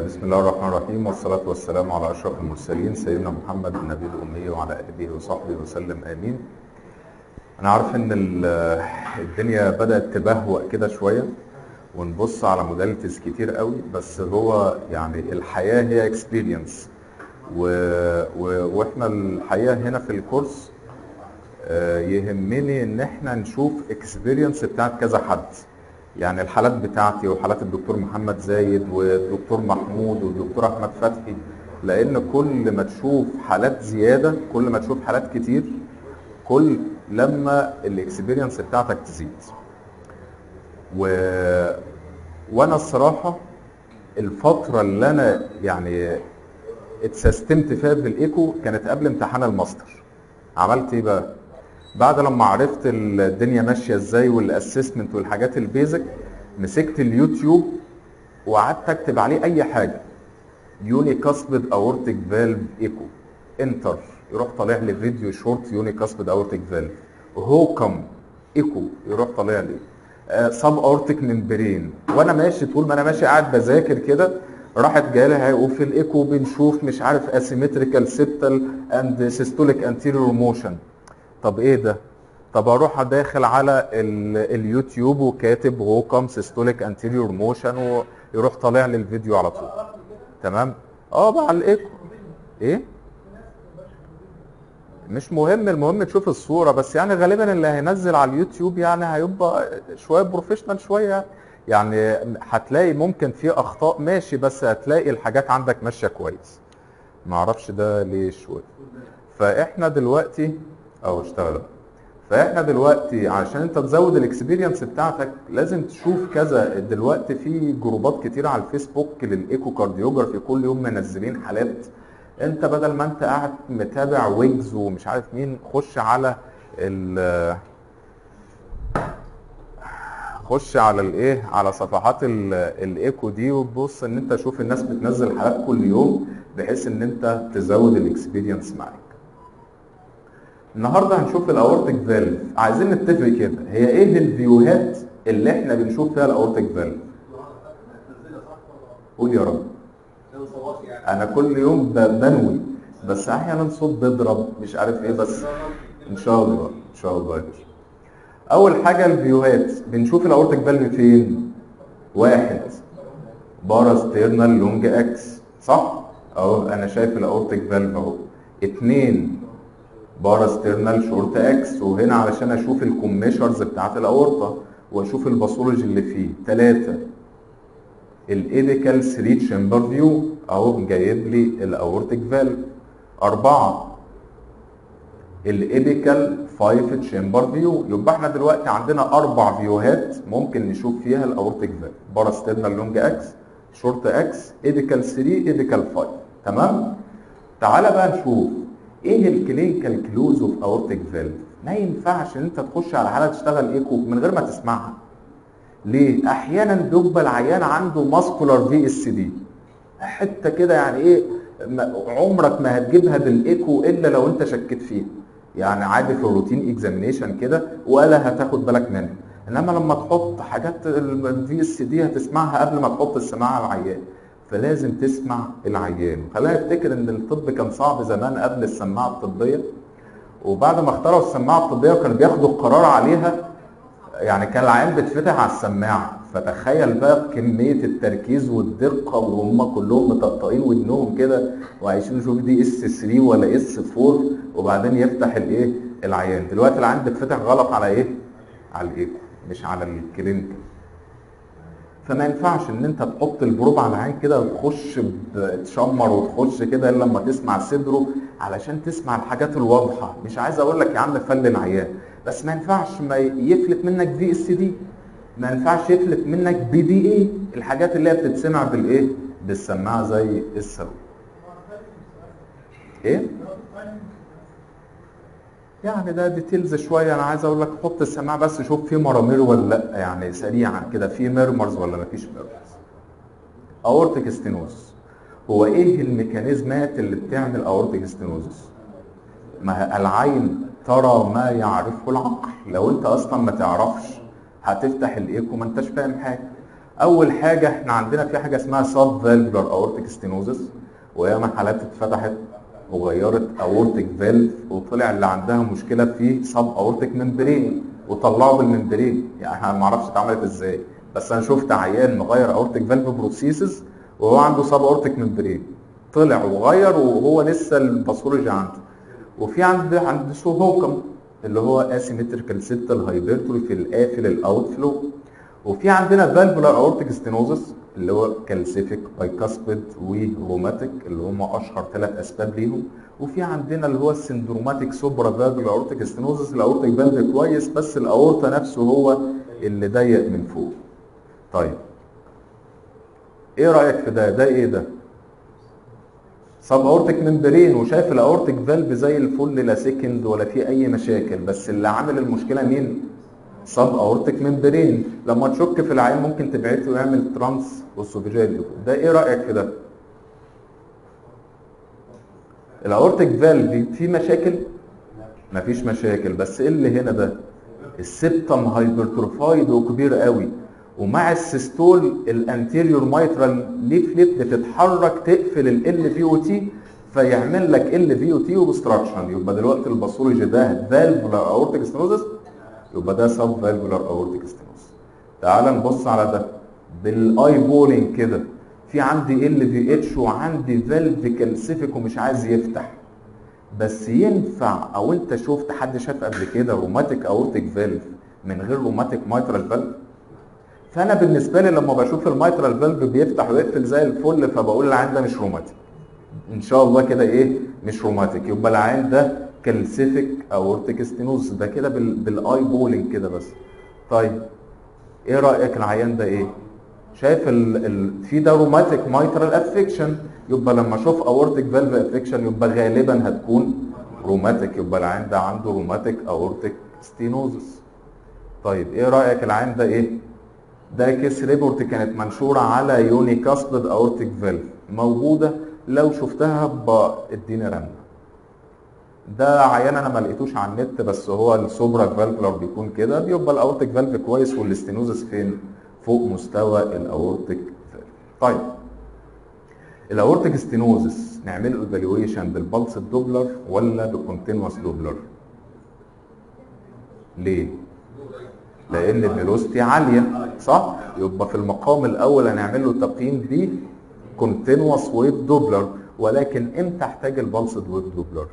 بسم الله الرحمن الرحيم والصلاة والسلام على أشرف المرسلين سيدنا محمد النبي الأمي وعلى آله وصحبه وسلم آمين. أنا عارف إن ال- الدنيا بدأت تبهوأ كده شوية ونبص على موداليتيز كتير قوي بس هو يعني الحياة هي اكسبيرينس و... و... واحنا الحقيقة هنا في الكورس آه، يهمني ان احنا نشوف اكسبيرينس بتاعت كذا حد يعني الحالات بتاعتي وحالات الدكتور محمد زايد والدكتور محمود والدكتور احمد فتحي لان كل ما تشوف حالات زياده كل ما تشوف حالات كتير كل لما الاكسبيرينس بتاعتك تزيد و... وانا الصراحه الفتره اللي انا يعني اتسستمت فيها بالايكو كانت قبل امتحان الماستر عملت ايه بقى بعد لما عرفت الدنيا ماشيه ازاي والاسسمنت والحاجات البيزك مسكت اليوتيوب وقعدت اكتب عليه اي حاجه يوني كاسبد اورتيك فالف ايكو انتر يروح طالع لي فيديو شورت يوني كاسبد اورتيك فالف هوكم ايكو يروح طالع لي سب اورتيك ممبرين وانا ماشي طول ما انا ماشي قاعد بذاكر كده راحت جايه وفي الايكو بنشوف مش عارف اسيمتريكال سيبتال اند سيستوليك انتيريور موشن طب ايه ده طب اروح داخل على ال- اليوتيوب وكاتب هوكم سيستوليك انتيريور موشن ويروح طالع لي الفيديو على طول تمام اه بقى على الايكو ايه مش مهم المهم تشوف الصورة بس يعني غالبا اللي هينزل على اليوتيوب يعني هيبقى شوية بروفيشنال شوية يعني هتلاقي ممكن في اخطاء ماشي بس هتلاقي الحاجات عندك ماشية كويس معرفش ده ليه شوية فاحنا دلوقتي او اشتغل فاحنا دلوقتي عشان انت تزود الاكسبيرينس بتاعتك لازم تشوف كذا دلوقتي في جروبات كتير على الفيسبوك للايكو كارديوجرافي كل يوم منزلين حالات انت بدل ما انت قاعد متابع ويجز ومش عارف مين خش على ال خش على الايه على صفحات ال- الايكو دي وتبص ان انت شوف الناس بتنزل حالات كل يوم بحيث ان انت تزود الاكسبيرينس معاك النهارده هنشوف الاورتيك فالف عايزين نتفق كده هي ايه الفيوهات اللي احنا بنشوف فيها الاورتيك فالف قول يا رب انا كل يوم ب- بنوي بس احيانا صوت بيضرب مش عارف ايه بس ان شاء الله ان شاء الله يا باشا اول حاجه الفيوهات بنشوف الاورتيك فالف فين واحد باراستيرنال لونج اكس صح اهو انا شايف الاورتيك فالف اهو اتنين باراستيرنال شورت اكس وهنا علشان اشوف الكوميشرز بتاعت الاورطه واشوف الباثولوجي اللي فيه ثلاثه الايديكال 3 تشامبر فيو اهو جايب لي الاورتيك فالف اربعه الايبيكال 5 تشامبر فيو يبقى احنا دلوقتي عندنا اربع فيوهات ممكن نشوف فيها الاورتيك فالف باراستيرنال لونج اكس شورت اكس ايبيكال 3 ايبيكال 5 تمام تعالى بقى نشوف ايه الكلينيكال كلوز اوف اورتيك فالف ما ينفعش ان انت تخش على حاله تشتغل ايكو من غير ما تسمعها ليه احيانا بيبقى العيان عنده ماسكولار في اس دي حته كده يعني ايه ما- عمرك ما هتجيبها بالايكو الا لو انت شكيت فيها يعني عادي في الروتين اكزامينيشن كده ولا هتاخد بالك منها انما لما تحط حاجات الفي اس دي هتسمعها قبل ما تحط السماعه على العيان فلازم تسمع العيان خلينا نفتكر ان الطب كان صعب زمان قبل السماعه الطبيه وبعد ما اخترعوا السماعه الطبيه وكانوا بياخدوا القرار عليها يعني كان العيان بيتفتح على السماعه فتخيل بقى كميه التركيز والدقه وهم كلهم مطقطقين ودنهم كده وعايشين يشوف دي اس 3 ولا اس 4 وبعدين يفتح الايه العيان دلوقتي العيان بيتفتح غلط على ايه على الايكو مش على الكلينيكال فما ينفعش ان انت تحط البروب على العين كده وتخش ب- تشمر وتخش كده الا لما تسمع صدره علشان تسمع الحاجات الواضحه مش عايز اقول لك يا عم فلن عيان بس ما ينفعش ما يفلت منك في اس دي ما ينفعش يفلت منك بي دي اي الحاجات اللي هي بتتسمع بالايه بالسماعه زي الصاروخ ايه يعني ده ديتيلز شويه انا عايز اقول لك حط السماعه بس شوف في مرامير ولا لا يعني سريعا كده في ميرمرز ولا مفيش ميرمرز اورتيك ستينوز هو ايه الميكانيزمات اللي بتعمل اورتيك ستينوزس ما هي العين ترى ما يعرفه العقل لو انت اصلا ما تعرفش هتفتح الايكو ما انتش فاهم حاجه اول حاجه احنا عندنا في حاجه اسمها سب فالفولار اورتيك ستينوزس وياما حالات اتفتحت وغيرت اورتيك فالف وطلع اللي عندها مشكله في سب اورتيك ممبرين وطلعوا بالممبرين يعني احنا ما اعرفش اتعملت ازاي بس انا شفت عيان مغير اورتيك فالف بروسيسز وهو عنده سب اورتيك ممبرين طلع وغير وهو لسه الباثولوجي عنده وفي عند عند سو هوكم اللي هو اسيمتريكال سيبتال هايبرتروفي في القافل الاوت فلو وفي عندنا فالفولار اورتيك ستينوزس اللي هو كالسيفيك بايكاسبيد وروماتيك اللي هم اشهر ثلاث اسباب ليهم وفي عندنا اللي هو السندروماتيك سوبرا فالفولار اورتيك ستينوزس الاورتيك فالف كويس بس الاورتا نفسه هو اللي ضيق من فوق طيب ايه رايك في ده ده ايه ده سب اورتيك ممبرين وشايف الاورتيك فالف زي الفل لا سكند ولا في اي مشاكل بس اللي عامل المشكله مين سب اورتيك ممبرين لما تشك في العين ممكن تبعته يعمل ترانس اوسوفيجيال ده ايه رايك في ده الاورتيك فالف فيه مشاكل مفيش مشاكل بس ايه اللي هنا ده السبتم هايبرتروفايد وكبير قوي ومع السيستول الانتيريور مايترال ليفلت بتتحرك تقفل ال في او تي فيعمل لك ال في او تي وبستراكشن يبقى دلوقتي الباثولوجي ده فالفولار اورتيك ستينوزس يبقى ده سب فالفولار اورتيك ستينوزس تعال نبص على ده بالاي بولينج كده في عندي ال في اتش وعندي فالف كالسيفيك ومش عايز يفتح بس ينفع او انت شفت حد شاف قبل كده روماتيك اورتيك فالف من غير روماتيك مايترال فالف فانا بالنسبه لي لما بشوف المايترال فالف بيفتح ويقفل زي الفل فبقول العين ده مش روماتيك ان شاء الله كده ايه مش روماتيك يبقى العين ده كالسيفيك اورتيك ستينوز ده كده بال... بالاي بولينج كده بس طيب ايه رايك العيان ده ايه شايف ال... ال... في ده روماتيك مايترال افكشن يبقى لما اشوف اورتيك فالف افكشن يبقى غالبا هتكون روماتيك يبقى العين ده عنده روماتيك اورتيك ستينوزس طيب ايه رايك العين ده ايه ده كيس ريبورت كانت منشوره على يوني كاسبد اورتيك فالف موجوده لو شفتها اديني رنه ده عيان انا ما لقيتوش على النت بس هو السوبرا فالفلر بيكون كده بيبقى الاورتيك فالف كويس والاستينوزس فين فوق مستوى الاورتيك فالف طيب الاورتيك ستينوزس نعمل له ايفالويشن بالبلس الدوبلر ولا بالكونتينوس دوبلر ليه لان الفيلوسيتي عاليه صح يبقى في المقام الاول هنعمل له تقييم ب كونتينوس ويف دوبلر ولكن امتى احتاج البلس ويف دوبلر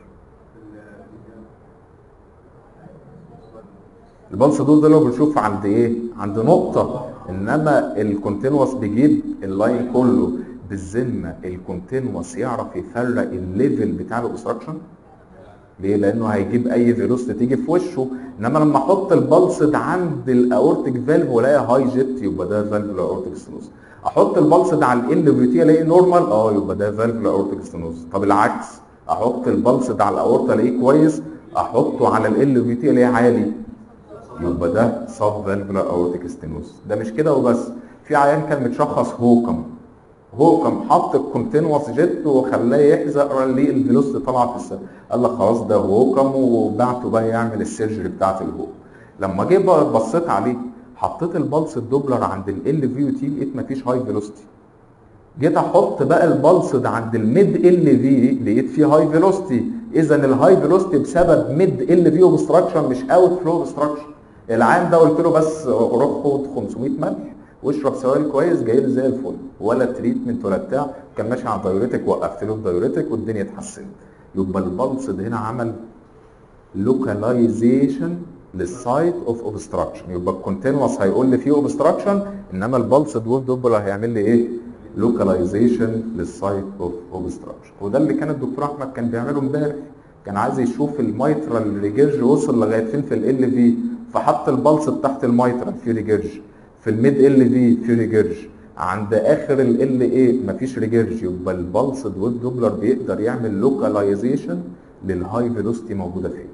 البلس دول ده لو بنشوف عند ايه عند نقطه انما الكونتينوس بيجيب اللاين كله بالذمه الكونتينوس يعرف يفرق الليفل بتاع الاوبستراكشن ليه؟ لانه هيجيب اي فيروس تيجي في وشه انما لما احط البلصد عند الاورتيك فالف والاقي هاي جيت يبقى ده فالف اورتيك ستينوز احط البلصد على ال في تي الاقي نورمال اه يبقى ده فالف اورتيك ستينوز طب العكس احط البلصد على الاورتا الاقيه كويس احطه على ال في تي الاقيه عالي يبقى ده سب فالف اورتيك ستينوز ده مش كده وبس في عيان كان متشخص هوكم هو كان حط الكونتينوس جيت وخلاه يحزق ليه الفيلوس طلع في السماء قال لك خلاص ده هوكم وبعته بقى يعمل السيرجري بتاعت الهوك لما جه بقى بصيت عليه حطيت البلس الدوبلر عند ال في تي لقيت مفيش هاي فيلوستي جيت احط بقى البلس ده عند الميد ال في لقيت فيه هاي فيلوستي اذا الهاي فيلوستي بسبب ميد ال في اوبستراكشن مش اوت فلو اوبستراكشن العام ده قلت له بس روح خد 500 ملح واشرب سوائل كويس جاي لي زي الفل ولا تريتمنت ولا بتاع كان ماشي على الدايوريتك وقفت له الدايوريتك والدنيا اتحسنت يبقى البلس ده هنا عمل لوكاليزيشن للسايت اوف اوبستراكشن يبقى الكونتينوس هيقول لي فيه اوبستراكشن انما البلس دوب دوبل هيعمل لي ايه؟ لوكاليزيشن للسايت اوف اوبستراكشن وده اللي كان الدكتور احمد كان بيعمله امبارح كان عايز يشوف الميترال ريجيرج وصل لغايه فين في ال في فحط البلس تحت الميترال في ريجيرج في الميد ال في في ريجيرج عند اخر ال ال اي مفيش ريجيرج يبقى البلس دوب دوبلر بيقدر يعمل لوكاليزيشن للهاي فيلوستي موجوده فين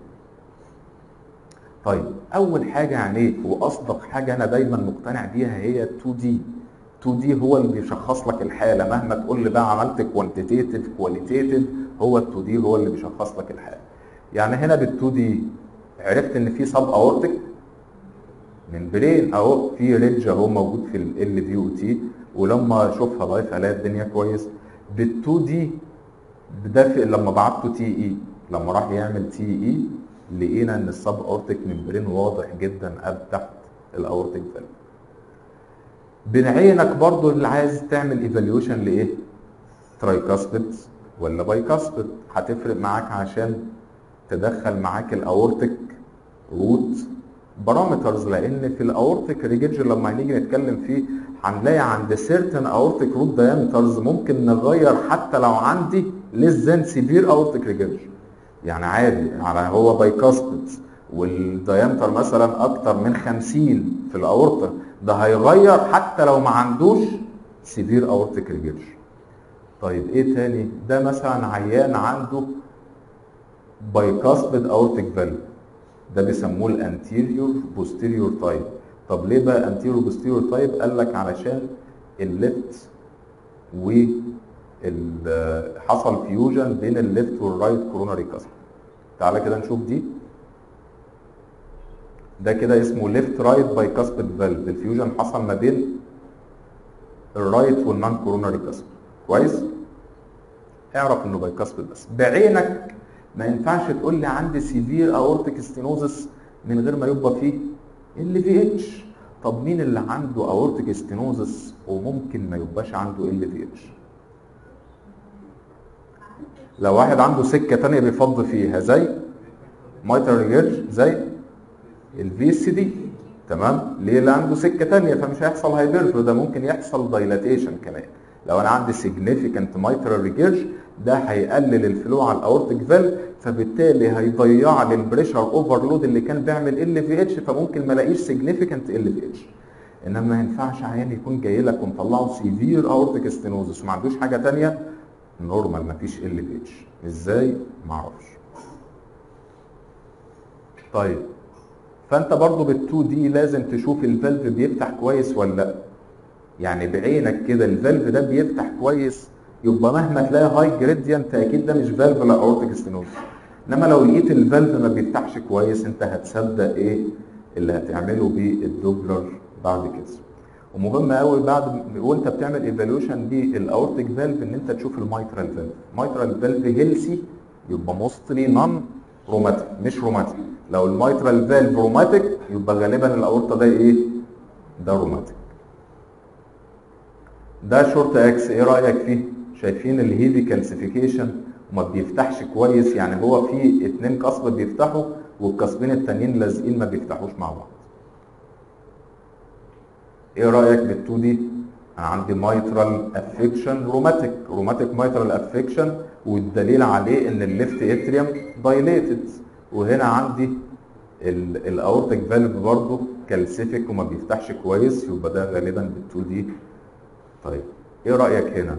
طيب اول حاجه يعني واصدق حاجه انا دايما مقتنع بيها هي 2 دي 2 دي هو اللي بيشخص لك الحاله مهما تقول لي بقى عملت كوانتيتيف كواليتيتيف هو ال 2 دي هو اللي بيشخص لك الحاله يعني هنا بال 2 دي عرفت ان في سب اورتيك ممبرين اهو في ريدج اهو موجود في ال في او تي ولما اشوفها لايف الاقي الدنيا كويس بال2 دي ده في لما بعته تي اي لما راح يعمل تي اي لقينا ان السب اورتيك ممبرين واضح جدا قد تحت الاورتيك فالف بعينك برضو اللي عايز تعمل ايفالويشن لايه ترايكاسبيد ولا بايكاسبيد هتفرق معاك عشان تدخل معاك الاورتيك روت بارامترز لان في الاورتيك ريجيج لما هنيجي نتكلم فيه هنلاقي عند سيرتن اورتيك روت دايمترز ممكن نغير حتى لو عندي ليس ذان سيفير اورتيك ريجيج يعني عادي يعني هو بايكاسبيد والدايمتر مثلا اكتر من 50 في الاورتا ده هيغير حتى لو ما عندوش سيفير اورتيك ريجيج طيب ايه تاني ده مثلا عيان عنده بايكاسبيد اورتيك فالف ده بيسموه الانتيريور بوستيريور تايب طب ليه بقى انتيريور بوستيريور تايب قال لك علشان الليفت و حصل فيوجن بين الليفت والرايت كوروناري كاسب تعالى كده نشوف دي ده كده اسمه ليفت رايت بايكاسبيد فالف الفيوجن حصل ما بين الرايت والنون كوروناري كاسب كويس اعرف انه بايكاسبيد بس بعينك ما ينفعش تقول لي عندي سيفير اورتيك ستينوزس من غير ما يبقى فيه ال في اتش طب مين اللي عنده اورتيك ستينوزس وممكن ما يبقاش عنده ال في اتش لو واحد عنده سكه ثانيه بيفض فيها زي مايترال ريجيرج زي الفي سي دي تمام ليه اللي عنده سكه ثانيه فمش هيحصل هايبرفلو ده ممكن يحصل دايلاتيشن كمان لو انا عندي سيجنيفيكانت مايترال ريجيرج ده هيقلل الفلو على الاورتيك فالف فبالتالي هيضيع لي البريشر اوفرلود اللي كان بيعمل ال في اتش فممكن ما الاقيش سيجنيفيكانت ال في اتش انما ما ينفعش عيان يكون جاي لك ومطلعه سيفير اورتيك ستينوزس وما عندوش حاجه ثانيه نورمال ما فيش ال في اتش ازاي ما اعرفش طيب فانت برضو بال2 دي لازم تشوف الفالف بيفتح كويس ولا لا يعني بعينك كده الفالف ده بيفتح كويس يبقى مهما تلاقي هاي جريدينت اكيد ده مش فالف لا اورتيك ستينوز انما لو لقيت الفالف ما بيفتحش كويس انت هتصدق ايه اللي هتعمله بالدوبلر بعد كده ومهم قوي بعد وانت بتعمل ايفالويشن للاورتيك فالف ان انت تشوف المايترال فالف المايترال فالف هيلسي يبقى موستلي نون روماتيك مش روماتيك لو المايترال فالف روماتيك يبقى غالبا الاورطه ده ايه ده روماتيك ده شورت اكس ايه رايك فيه شايفين الهيفي كالسيفيكيشن وما بيفتحش كويس يعني هو في اتنين قصب بيفتحوا والقصبين التانيين لازقين ما بيفتحوش مع بعض ايه رايك بال2 دي انا عندي مايترال افكشن روماتيك روماتيك مايترال افكشن والدليل عليه ان الليفت اتريوم دايليتد وهنا عندي الاورتيك فالف برضه كالسيفيك وما بيفتحش كويس يبقى ده غالبا بال2 دي طيب ايه رايك هنا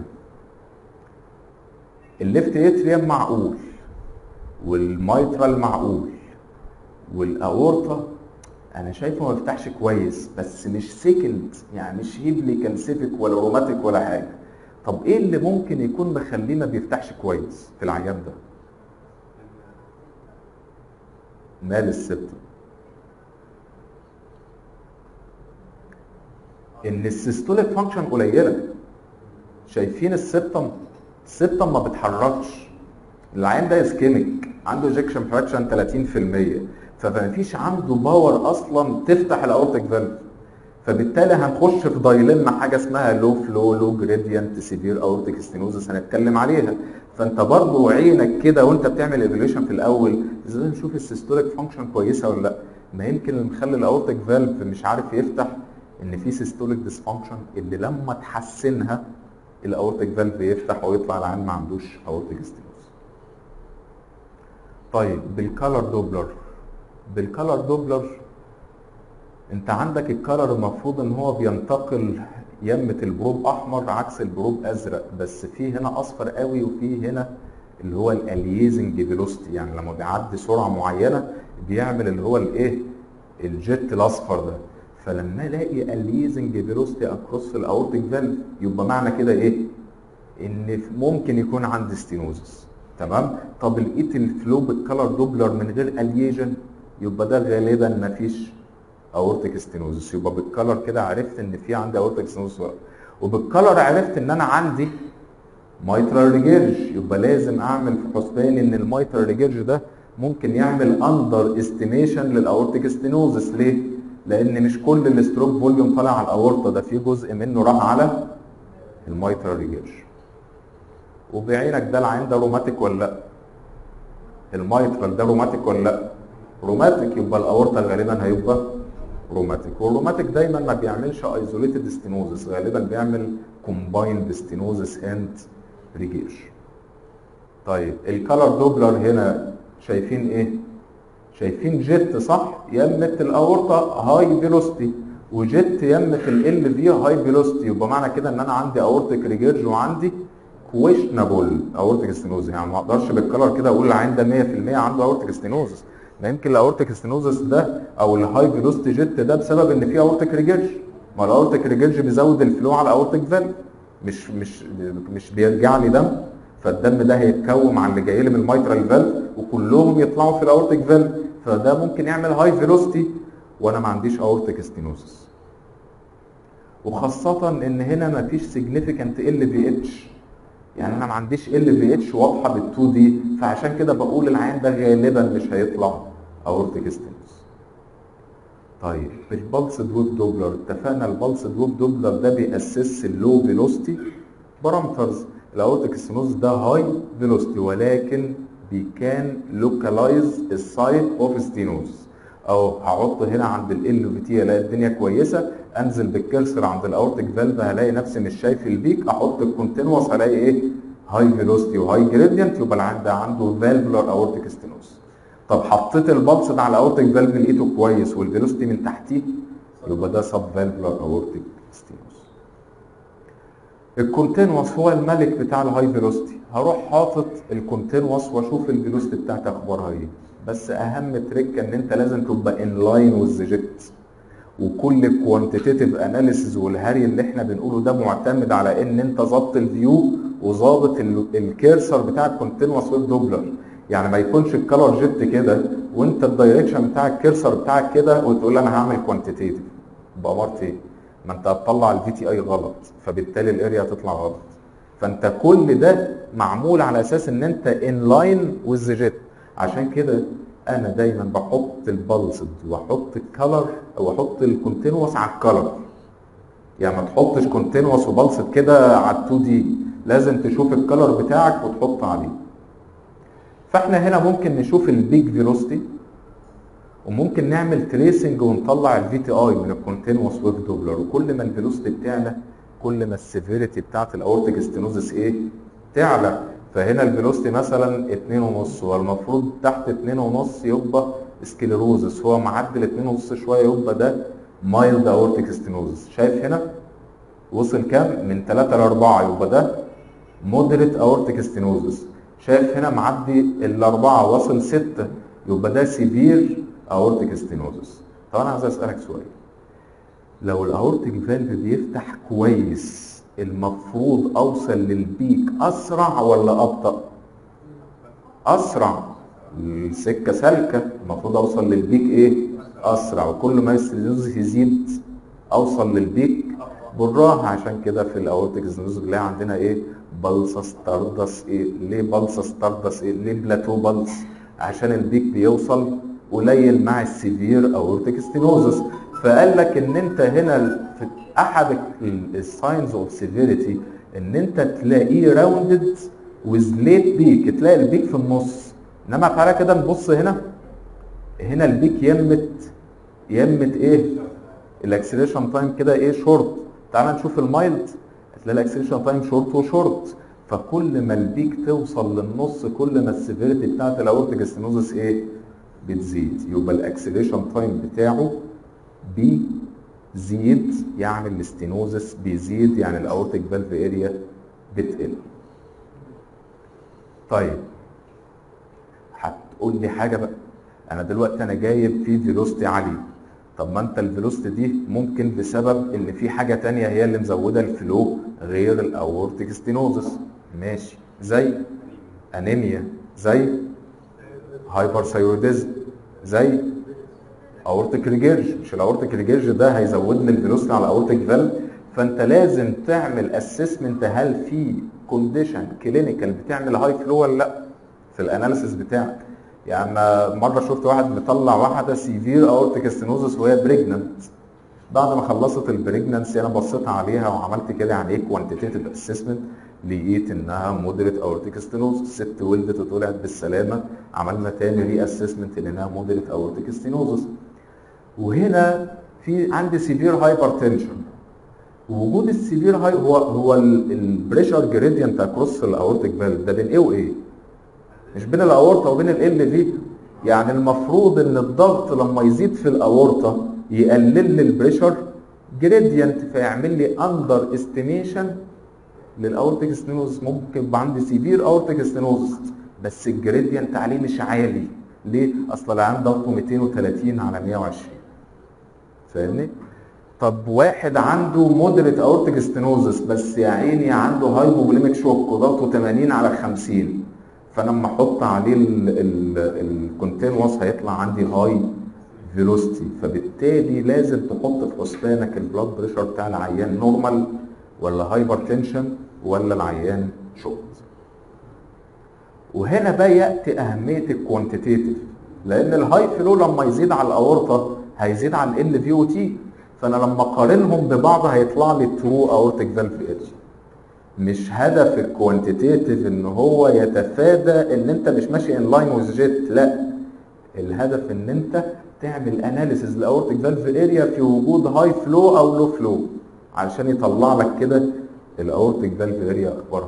الليفت اتريوم معقول والمايترال معقول والاورطه انا شايفه ما بيفتحش كويس بس مش سيكند يعني مش هيفلي كالسيفيك ولا روماتيك ولا حاجه طب ايه اللي ممكن يكون مخليه ما بيفتحش كويس في العيان ده مال السبتم ان السيستوليك فانكشن قليله شايفين السبتم السبتم ما بيتحركش العين ده اسكيميك عنده ايجكشن فراكشن 30% فما فيش عنده باور اصلا تفتح الاورتيك فالف فبالتالي هنخش في دايلما حاجه اسمها لو فلو لو جريدينت سيفير اورتيك ستينوزس هنتكلم عليها فانت برضه عينك كده وانت بتعمل ايفالويشن في الاول ازاي نشوف السيستوليك فانكشن كويسه ولا لا ما يمكن اللي مخلي الاورتيك فالف مش عارف يفتح ان في سيستوليك ديسفانكشن اللي لما تحسنها الاورتيك فالف يفتح ويطلع العين ما عندوش اورتيك ستينوز طيب بالكالر دوبلر بالكالر دوبلر انت عندك الكالر المفروض ان هو بينتقل يمة البروب احمر عكس البروب ازرق بس في هنا اصفر قوي وفي هنا اللي هو الاليزنج فيلوستي يعني لما بيعدي سرعه معينه بيعمل اللي هو الايه الجيت الاصفر ده فلما الاقي اليزنج فيلوستي اكروس الاورتيك فالف يبقى معنى كده ايه ان ممكن يكون عندي ستينوزس تمام طب لقيت الفلو بالكالر دوبلر من غير اليجن يبقى ده غالبا مفيش اورتيك ستينوزس يبقى بالكلر كده عرفت ان في عندي اورتيك ستينوزس وبالكلر عرفت ان انا عندي مايترال ريجيرج يبقى لازم اعمل في حسباني ان المايترال ريجيرج ده ممكن يعمل اندر استيميشن للاورتيك ستينوزس ليه؟ لان مش كل الاستروك فوليوم طالع على الاورطه ده في جزء منه راح على المايترال ريجيرج وبعينك ده العين ده روماتيك ولا لا؟ المايترال ده روماتيك ولا لا؟ روماتيك يبقى الاورطه غالبا هيبقى روماتيك والروماتيك دايما ما بيعملش ايزوليتد ستينوزس غالبا بيعمل كومبايند ستينوزس اند ريجيرج طيب الكالر دوبلر هنا شايفين ايه شايفين جيت صح يمة الاورطه هاي فيلوستي وجيت يمة ال في هاي فيلوستي يبقى معنى كده ان انا عندي اورتيك ريجيرج وعندي كويشنابل اورتيك ستينوزس يعني ما اقدرش بالكلر كده اقول العين ده 100% عنده اورتيك ستينوزس ما يمكن الاورتيك ستينوزس ده او الهاي فيلوستي جيت ده بسبب ان في اورتيك ريجيرج ما الاورتيك ريجيرج بيزود الفلو على الاورتيك فالف مش مش مش بيرجع لي دم فالدم ده هيتكوم على اللي جاي لي من الميترال فالف وكلهم يطلعوا في الاورتيك فالف فده ممكن يعمل هاي فيلوستي وانا ما عنديش اورتيك ستينوزس وخاصة ان هنا ما فيش سيجنيفيكانت ال في اتش يعني انا ما عنديش ال في اتش واضحة بال 2 دي فعشان كده بقول العين ده غالبا مش هيطلع اورتيك ستينوز طيب البلس دوب دوبلر اتفقنا البلس دوب دوبلر ده بيأسس اللو فيلوستي بارامترز الاورتيك ستينوز ده هاي فيلوستي ولكن بي كان لوكالايز السايت اوف ستينوز او هحط هنا عند ال في تي الاقي الدنيا كويسه انزل بالكرسر عند الاورتيك فالف هلاقي نفسي مش شايف البيك احط الكونتينوس هلاقي ايه هاي فيلوستي وهاي جريدينت يبقى العيان ده عنده فالفولار اورتيك ستينوز طب حطيت البلس ده على الاورتيك فالف لقيته كويس والفيلوستي من تحتيه يبقى ده سب فالفولار اورتيك ستينوز الكونتينوس هو الملك بتاع الهاي فيلوستي هروح حاطط الكونتينوس واشوف الفيلوستي بتاعتي اخبارها ايه بس اهم تريك ان انت لازم تبقى ان لاين وذ جيت وكل كوانتيتيف اناليسيز والهري اللي احنا بنقوله ده معتمد على ان انت ظابط الفيو وظابط الكيرسر بتاع الكونتينوس والدوبلر يعني ما يكونش الكالر جيت كده وانت الدايركشن بتاع الكيرسر بتاعك كده وتقول انا هعمل كوانتيتيف بأمارة ايه؟ ما انت هتطلع الفي تي اي غلط فبالتالي الاريا هتطلع غلط فانت كل ده معمول على اساس ان انت ان لاين وذ جيت عشان كده انا دايما بحط البلسد واحط الكلر او احط الكونتينوس على الكلر يعني ما تحطش كونتينوس وبلسد كده على ال 2 دي لازم تشوف الكلر بتاعك وتحط عليه فاحنا هنا ممكن نشوف البيج فيلوستي وممكن نعمل تريسنج ونطلع الفي تي اي من الكونتينوس ويف دوبلر وكل ما الفيلوستي بتعلى كل ما السيفيريتي بتاعت الاورتيك ستينوزس ايه تعلى فهنا الفيلوستي مثلا 2.5 والمفروض تحت 2.5 يبقى سكليروزس هو معدل 2.5 شويه يبقى ده مايلد اورتيك ستينوزس شايف هنا وصل كام من 3 ل 4 يبقى ده مودريت اورتيك ستينوزس شايف هنا معدي الاربعه وصل 6 يبقى ده سيفير اورتيك ستينوزس طب انا عايز اسالك سؤال لو الاورتيك فالف بيفتح كويس المفروض اوصل للبيك اسرع ولا ابطا اسرع السكه سالكه المفروض اوصل للبيك ايه اسرع وكل ما الستينوزس يزيد اوصل للبيك بالراحه عشان كده في الاورتيك ستينوزس بنلاقي عندنا ايه بلسس تردس ايه ليه بلسس تردس ايه ليه بلاتو بلس عشان البيك بيوصل قليل مع السيفير اورتيك ستينوزس فقال لك ان انت هنا في احد الساينز اوف سيفيريتي ان انت تلاقيه راوندد ويز ليت بيك تلاقي البيك في النص انما تعالى كده نبص هنا هنا البيك يمت يمت ايه الاكسلريشن تايم كده ايه شورت تعالى نشوف المايلد هتلاقي الاكسلريشن تايم شورت وشورت فكل ما البيك توصل للنص كل ما السيفيريتي بتاعت الاورتيك ستينوزس ايه بتزيد يبقى الاكسلريشن تايم بتاعه بيزيد يعني الاستينوزس بيزيد يعني الاورتيك فالف اريا بتقل طيب هتقول لي حاجه بقى انا دلوقتي انا جايب فيه فيلوستي عالي طب ما انت الفيلوستي دي ممكن بسبب ان في حاجه تانية هي اللي مزوده الفلو غير الاورتيك ستينوزس ماشي زي انيميا زي هايبرثايروديزم زي اورتيك ريجيرج مش الاورتيك ريجيرج ده هيزود لي الفيلوسيتي على الاورتيك فالف فانت لازم تعمل اسسمنت هل في كونديشن كلينيكال بتعمل هاي فلو ولا لا في الاناليسيس بتاعك يعني مره شفت واحد مطلع واحده سيفير اورتيك ستينوزس وهي بريجننت بعد ما خلصت البريجننسي انا بصيت عليها وعملت كده يعني ايه كوانتيتيف اسسمنت لقيت انها مودريت اورتيك ستينوز الست ولدت وطلعت بالسلامه عملنا تاني ري اسسمنت انها مودريت اورتيك ستينوزس وهنا في عندي سيفير هايبرتنشن وجود السيفير هاي هو هو البريشر جريدينت اكروس الاورتيك فالف ده بين ايه وايه؟ مش بين الاورطه وبين ال في يعني المفروض ان الضغط لما يزيد في الاورطه يقلل لي البريشر جريدينت فيعمل لي اندر استيميشن للاورتيك ستينوز ممكن يبقى عندي سيفير اورتيك ستينوز بس الجريدينت عليه مش عالي ليه؟ اصل العيان ضغطه 230 على 120 فاهمني؟ طب واحد عنده مودريت اورتيك ستينوزس بس يا عيني عنده هايبوبوليميك شوك وضغطه 80 على 50 فانا لما احط عليه الكونتينوس هيطلع عندي هاي فيلوستي فبالتالي لازم تحط في حسبانك البلاد بريشر بتاع العيان نورمال ولا هايبر تنشن ولا العيان شوت وهنا بقى ياتي اهميه الكوانتيتيف لان الهاي فلو لما يزيد على الاورطه هيزيد على ال في او تي فانا لما اقارنهم ببعض هيطلع لي ترو اورتيك فالف اتش مش هدف الكوانتيتيف ان هو يتفادى ان انت مش ماشي ان لاين ويز جيت لا الهدف ان انت تعمل اناليسيز لاورتيك فالف اريا في وجود هاي فلو او لو فلو علشان يطلع لك كده الاورتيك فالف اريا اخبارها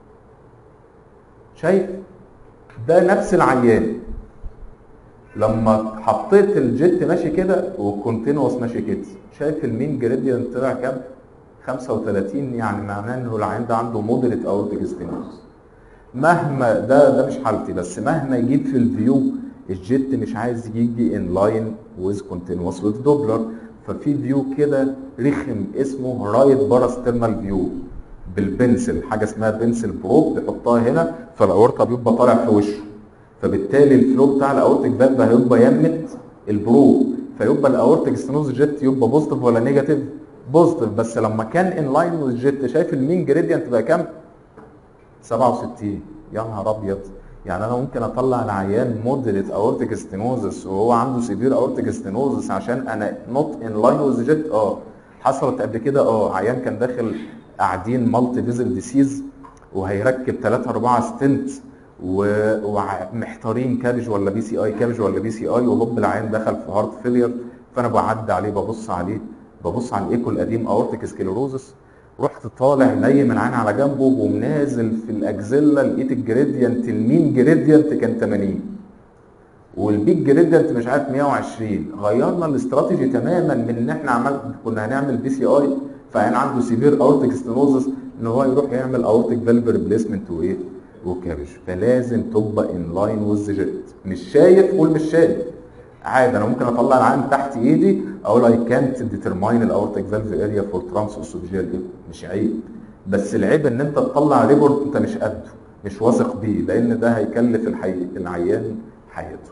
شايف ده نفس العيان لما حطيت الجيت ماشي كده والكونتينوس ماشي كده شايف المين جريدينت طلع كام 35 يعني معناه انه العيان ده عنده مودريت اورتيك ستينوز مهما ده ده مش حالتي بس مهما يجيب في الفيو الجيت مش عايز يجي ان لاين ويز كونتينوس ويز دوبلر ففي فيو كده رخم اسمه رايت باراسترنال فيو بالبنسل حاجه اسمها بنسل بروب تحطها هنا فالاورطه بيبقى طالع في وشه فبالتالي الفلو بتاع الاورتيك فالف هيبقى يمت البروب فيبقى الاورتيك ستينوز جيت يبقى بوزيتيف ولا نيجاتيف بوزيتيف بس لما كان ان لاين والجيت شايف المين جريدينت بقى كام 67 يا نهار ابيض يعني انا ممكن اطلع العيان مودريت اورتيك ستينوزس وهو عنده سيفير اورتيك ستينوزس عشان انا نوت ان لاين وذ جيت اه حصلت قبل كده اه عيان كان داخل قاعدين مالتي فيزل ديسيز وهيركب 3 4 ستنت ومحتارين كابج ولا بي سي اي كابج ولا بي سي اي وهوب العيان دخل في هارت فيلير فانا بعدي عليه ببص عليه ببص على الايكو القديم اورتيك سكليروزس رحت طالع نايم العين على جنبه ومنازل في الاجزله لقيت الجريدينت المين جريدينت كان 80 والبيك جريدينت مش عارف 120 غيرنا الاستراتيجي تماما من ان احنا عملت كنا هنعمل بي سي اي فعين عنده سيفير اورتيك ستينوزس ان هو يروح يعمل اورتيك فالف ريبليسمنت وايه وكابج فلازم تبقى ان لاين وذ جيت مش شايف قول مش شايف عادي انا ممكن اطلع العين تحت ايدي اقول اي كانت ديترماين الاورتيك فالف اريا فور ترانس اسوفيجيال مش عيب بس العيب ان انت تطلع ريبورت انت مش قده مش واثق بيه لان ده هيكلف الحي... العيان حياته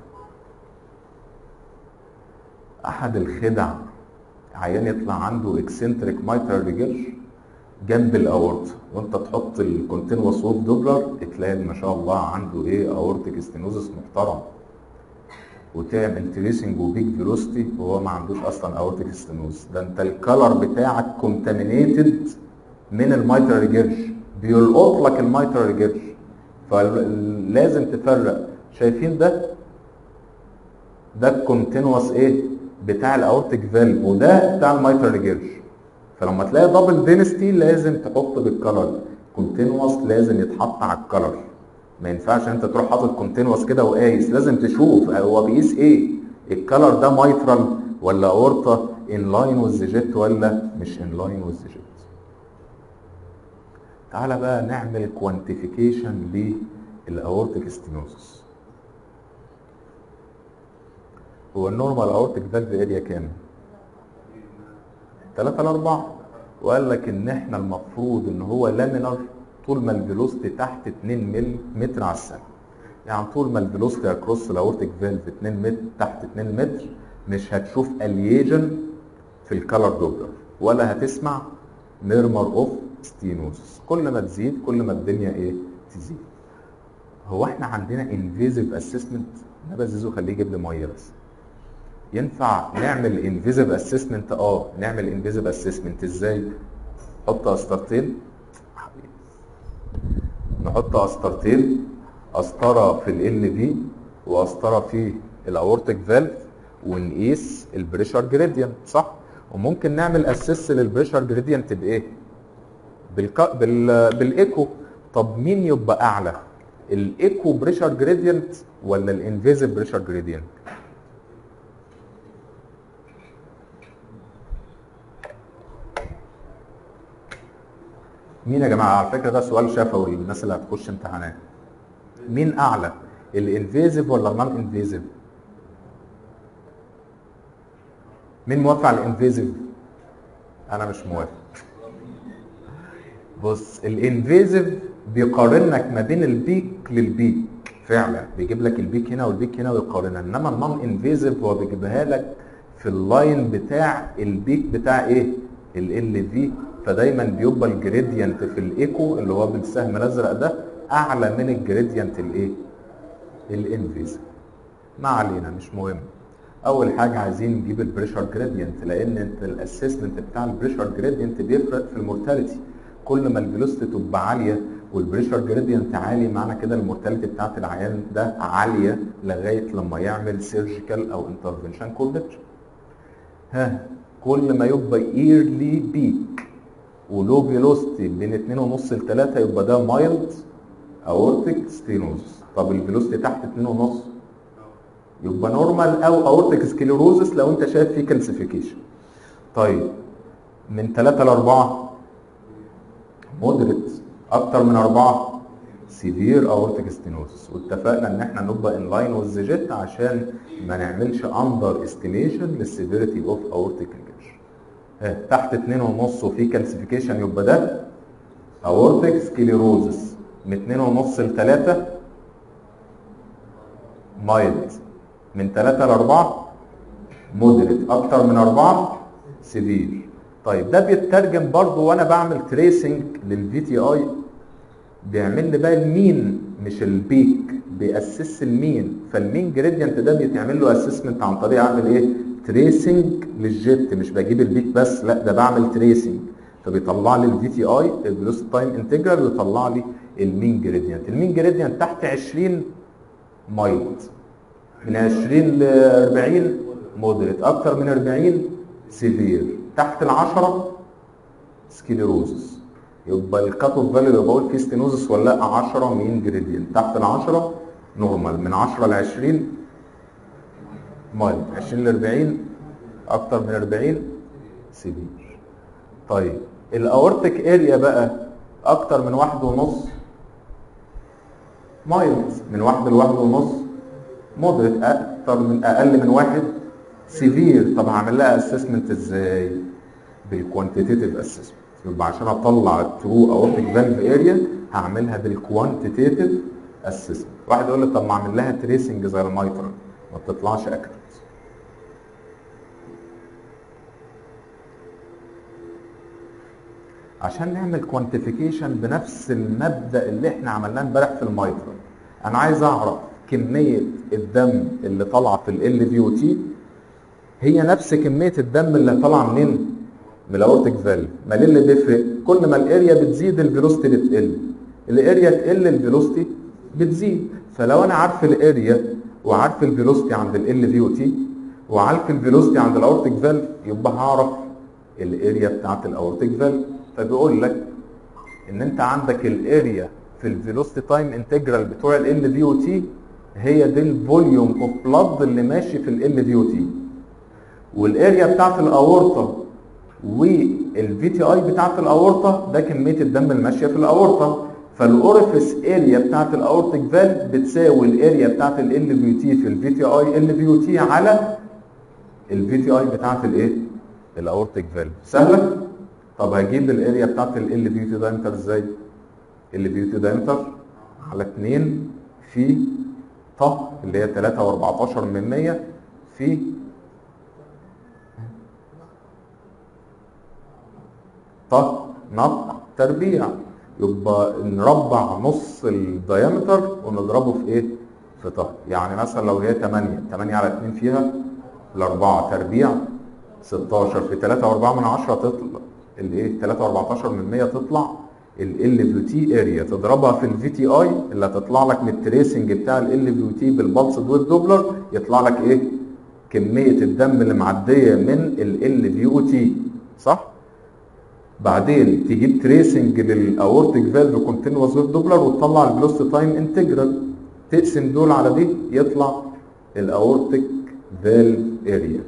احد الخدع عيان يطلع عنده اكسنتريك مايترال ريجيرش جنب الاورت وانت تحط الكونتينوس ووف دوبلر تلاقي ما شاء الله عنده ايه اورتيك ستينوزس محترم وتعمل تريسنج وبيج فيلوستي وهو ما عندوش اصلا اورتيك ستينوز ده انت الكلر بتاعك كونتامينيتد من المايترال ريجيرش بيلقط لك المايترال ريجيرش فلازم تفرق شايفين ده ده الكونتينوس ايه بتاع الاورتيك فالف وده بتاع المايترال ريجيرش فلما تلاقي دبل دينستي لازم تحط بالكلر كونتينوس لازم يتحط على الكلر ما ينفعش انت تروح حاطط كونتينوس كده وقايس لازم تشوف هو بيقيس ايه الكلر ده مايترال ولا اورطه ان لاين وذ جيت ولا مش ان لاين وذ جيت تعالى بقى نعمل كوانتيفيكيشن للاورتيك ستينوزس هو النورمال اورتيك فالف اريا كام 3 ل 4 وقال لك ان احنا المفروض ان هو لامينر طول ما الفيلوستي تحت 2 مل متر على الثانيه يعني طول ما الفيلوستي اكروس الاورتيك فالف 2 متر تحت 2 متر مش هتشوف اليجن في الكالر دوبلر ولا هتسمع ميرمر اوف ستينوسس كل ما تزيد كل ما الدنيا ايه تزيد هو احنا عندنا انفيزيف اسسمنت انا بزيزو خليه يجيب لي ميه بس ينفع نعمل انفيزيف اسسمنت اه نعمل انفيزيف اسسمنت ازاي نحط قسطرتين نحط قسطرتين قسطره في ال بي وقسطره في الاورتيك فالف ونقيس البريشر جريدينت صح وممكن نعمل اسيس للبريشر جريدينت بايه بالك... بال... بالايكو طب مين يبقى اعلى الايكو بريشر جريدينت ولا الانفيزيف بريشر جريدينت مين يا جماعه على فكره ده سؤال شفوي للناس اللي هتخش امتحانات مين اعلى الانفيزيف ولا النون انفيزيف مين موافق على الانفيزيف انا مش موافق بص الانفيزيف بيقارنك ما بين البيك للبيك فعلا بيجيب لك البيك هنا والبيك هنا ويقارنها انما النون انفيزيف هو بيجيبها لك في اللاين بتاع البيك بتاع ايه ال في فدايما بيبقى الجريدينت في الايكو اللي هو بالسهم الازرق ده اعلى من الجريدينت الايه الانفيزيف ما علينا مش مهم اول حاجه عايزين نجيب البريشر جريدينت لان انت الاسسمنت بتاع البريشر جريدينت بيفرق في المورتاليتي كل ما الفيلوسيتي تبقى عاليه والبريشر جريدينت عالي معنى كده المورتاليتي بتاعت العيان ده عاليه لغايه لما يعمل سيرجيكال او انترفنشن كورنكشن ها كل ما يبقى ايرلي بيك ولو فيلوسيتي بين 2.5 ل 3 يبقى ده مايلد اورتيك ستينوزس طب الفيلوسيتي تحت 2.5 يبقى نورمال او اورتيك سكليروزس لو انت شايف فيه كالسيفيكيشن طيب من 3 ل 4 مودريت اكتر من 4 سيفير اورتيك ستينوزس واتفقنا ان احنا نبقى ان لاين وذ جيت عشان ما نعملش اندر استيميشن للسيفيريتي اوف اورتيك انجريشن تحت 2.5 وفي كالسيفيكيشن يبقى ده اورتيك سكليروزس من 2.5 ل 3 مايلد من 3 ل 4 مودريت اكتر من 4 سيفير طيب ده بيترجم برضه وانا بعمل تريسنج للفي تي اي بيعمل لي بقى المين مش البيك بيأسس المين فالمين جريدينت ده بيتعمل له اسسمنت عن طريق اعمل ايه تريسنج للجيت مش بجيب البيك بس لا ده بعمل تريسنج فبيطلع لي الفي تي اي الفيلوس تايم انتجرال ويطلع لي المين جريدينت المين جريدينت تحت 20 مايلد من 20 ل 40 مودريت اكتر من 40 سيفير تحت ال 10 سكليروزس يبقى الكات اوف فاليو اللي بقول فيه ستينوزس ولا لا 10 مين جريدينت تحت ال 10 نورمال من 10 ل 20 مايلد 20 ل 40 اكتر من 40 سيفير طيب الاورتيك اريا بقى اكتر من واحد ونص مايلد من واحد لواحد ونص مودريت اكتر من اقل من واحد سيفير طب هعمل لها اسسمنت ازاي بالكوانتيتيف اسسمنت يبقى عشان اطلع الترو اورتيك فالف اريا هعملها بالكوانتيتيف اسسمنت واحد يقول لي طب ما اعمل لها تريسنج زي المايترال ما بتطلعش اكيوريت عشان نعمل كوانتيفيكيشن بنفس المبدا اللي احنا عملناه امبارح في المايترال انا عايز اعرف كميه الدم اللي طالعه في ال في او تي هي نفس كميه الدم اللي طالعه منين من الاورتيك فالف ما ليه اللي بيفرق كل ما الاريا بتزيد الفيلوستي بتقل الاريا تقل الفيلوستي بتزيد فلو انا عارف الاريا وعارف الفيلوستي عند ال في او تي وعارف الفيلوستي عند الاورتيك فالف يبقى هعرف الاريا بتاعت الاورتيك فالف فبيقول لك ان انت عندك الاريا في الفيلوستي تايم انتجرال بتوع ال في او تي هي دي الفوليوم اوف بلاد اللي ماشي في ال في او تي والاريا بتاعت الاورطه والفي تي اي بتاعت الاورطه ده كميه الدم الماشيه في الاورطه فالاوريفيس اريا بتاعت الاورتيك فالف بتساوي الاريا بتاعت ال في تي في الفي تي اي ال في تي على الفي تي اي بتاعت الايه الاورتيك فالف سهله طب هجيب الاريا بتاعت ال في تي دايمتر ازاي ال في تي دايمتر على 2 في ط اللي هي 3 و14 من 100 في ط نق تربيع يبقى نربع نص الدايمتر ونضربه في ايه؟ في ط يعني مثلا لو هي 8 8 على 2 فيها الأربعة تربيع 16 في 3 و4 من 10 تطلع الايه 3 و14 من 100 تطلع ال في تي اريا تضربها في الفي تي اي اللي هتطلع لك من التريسنج بتاع ال في تي بالبلس دوت دوبلر يطلع لك ايه كميه الدم اللي معديه من ال في او تي صح بعدين تجيب تريسنج للاورتيك فالف كونتينوس دوت دوبلر وتطلع الفيلوسيتي تايم انتجرال تقسم دول على دي يطلع الاورتيك فالف اريا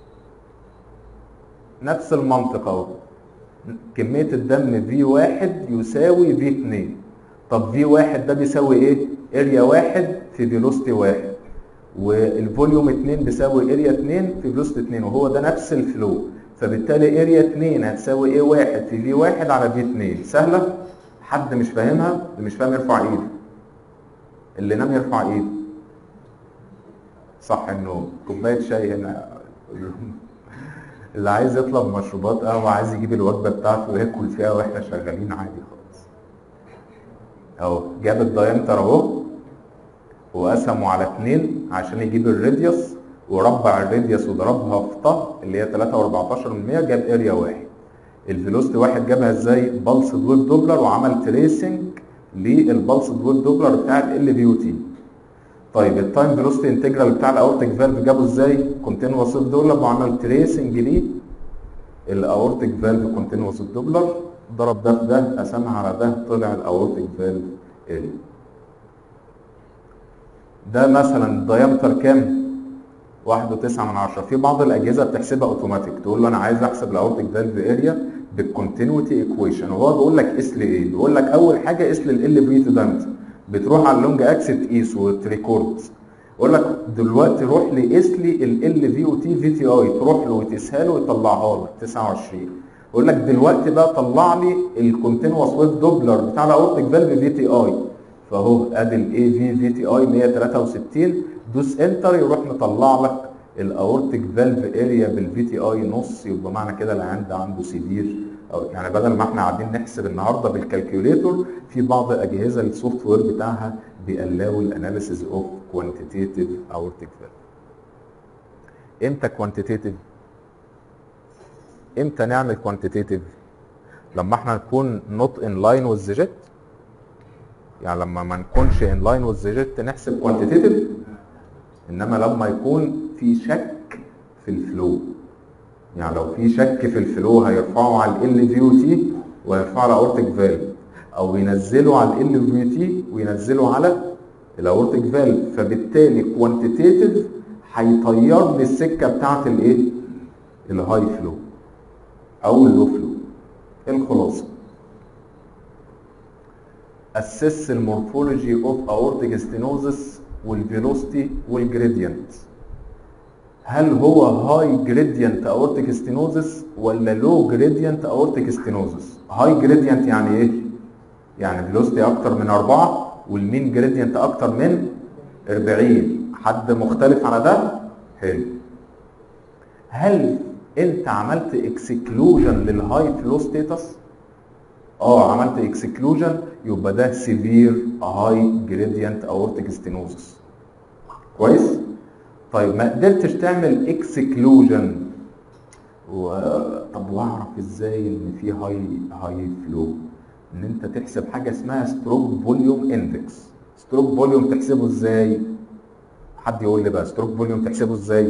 نفس المنطق اهو كمية الدم في واحد يساوي في اتنين طب في واحد ده بيساوي ايه؟ اريا واحد في فيلوستي واحد والفوليوم اتنين بيساوي اريا اتنين في فيلوستي اتنين وهو ده نفس الفلو فبالتالي اريا اتنين هتساوي ايه واحد في في واحد على في اتنين سهلة؟ حد مش فاهمها؟ اللي مش فاهم يرفع ايده اللي نام يرفع ايده صح انه كوباية شاي هنا اللي عايز يطلب مشروبات قهوة عايز يجيب الوجبة بتاعته وياكل فيها واحنا شغالين عادي خالص اهو جاب الدايمتر اهو وقسمه على اتنين عشان يجيب الراديوس وربع الراديوس وضربها في ط اللي هي 3 و14 من 100 جاب اريا واحد الفيلوستي واحد جابها ازاي بلس دويب دوبلر وعمل تريسنج للبلس دويب دوبلر بتاع ال في تي طيب التايم فيلوسيتي انتجرال بتاع الاورتيك فالف جابه ازاي؟ كونتينوس دوبلر وعمل تريسنج ليه الاورتيك فالف كونتينوس دوبلر ضرب ده في ده قسمها على ده طلع الاورتيك فالف اريا ده مثلا دايمتر كام؟ واحد وتسعة من عشرة في بعض الأجهزة بتحسبها أوتوماتيك تقول له أنا عايز أحسب الأورتيك فالف اريا بالكونتينوتي ايكويشن وهو بيقول لك قيس لي إيه؟ بيقول لك أول حاجة قيس لي ال بريت دايمتر بتروح على اللونج اكس تقيس وتريكورد يقول لك دلوقتي روح لي قيس لي ال في او تي في تي اي تروح له وتقيسها له ويطلعها لك 29 يقول لك دلوقتي بقى طلع لي الكونتينوس ويف دوبلر بتاع الاورتيك فالف في تي اي فاهو ادي الاي في في تي اي 163 دوس انتر يروح مطلع لك الاورتيك فالف اريا بالفي تي اي نص يبقى معنى كده العيان ده عنده سيفير أو يعني بدل ما احنا قاعدين نحسب النهارده بالكالكوليتور في بعض اجهزه السوفت وير بتاعها بيقلاوا الاناليسيز اوف كوانتيتيف اورتيك فالف امتى كوانتيتيف امتى نعمل كوانتيتيف لما احنا نكون نوت ان لاين وذ جيت يعني لما ما نكونش ان لاين وذ جيت نحسب كوانتيتيف انما لما يكون في شك في الفلو يعني لو في شك في الفلو هيرفعوا على ال في او تي ويرفعوا على اورتيك فالف او ينزلوا على ال في او تي وينزلوا على الاورتيك فالف فبالتالي كوانتيتيف هيطير لي السكه بتاعت الايه؟ الهاي فلو او اللو فلو الخلاصه اسس المورفولوجي اوف اورتيك ستينوزس والفيلوستي والجريدينت هل هو هاي جريدينت اورتيك ستينوزس ولا لو جريدينت اورتيك ستينوزس هاي جريدينت يعني ايه يعني فيلوستي اكتر من أربعة والمين جريدينت اكتر من 40 حد مختلف على ده حلو هل انت عملت اكسكلوجن للهاي فلو ستيتس اه عملت اكسكلوجن يبقى ده سيفير هاي جريدينت اورتيك ستينوزس كويس طيب ما قدرتش تعمل اكسكلوجن و... طب واعرف ازاي ان في هاي هاي فلو ان انت تحسب حاجه اسمها ستروك فوليوم اندكس ستروك فوليوم تحسبه ازاي حد يقول لي بقى ستروك فوليوم تحسبه ازاي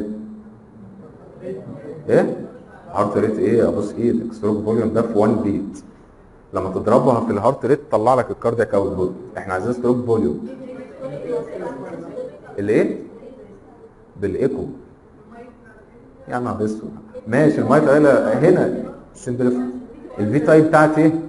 ايه هارت ريت ايه ابص ايدك ستروك فوليوم ده في 1 بيت لما تضربها في الهارت ريت تطلع لك الكاردياك اوتبوت احنا عايزين ستروك فوليوم الايه بالايكو يا نهار اسود ماشي المايك هنا سمبليفاي الفي تايب بتاعت ايه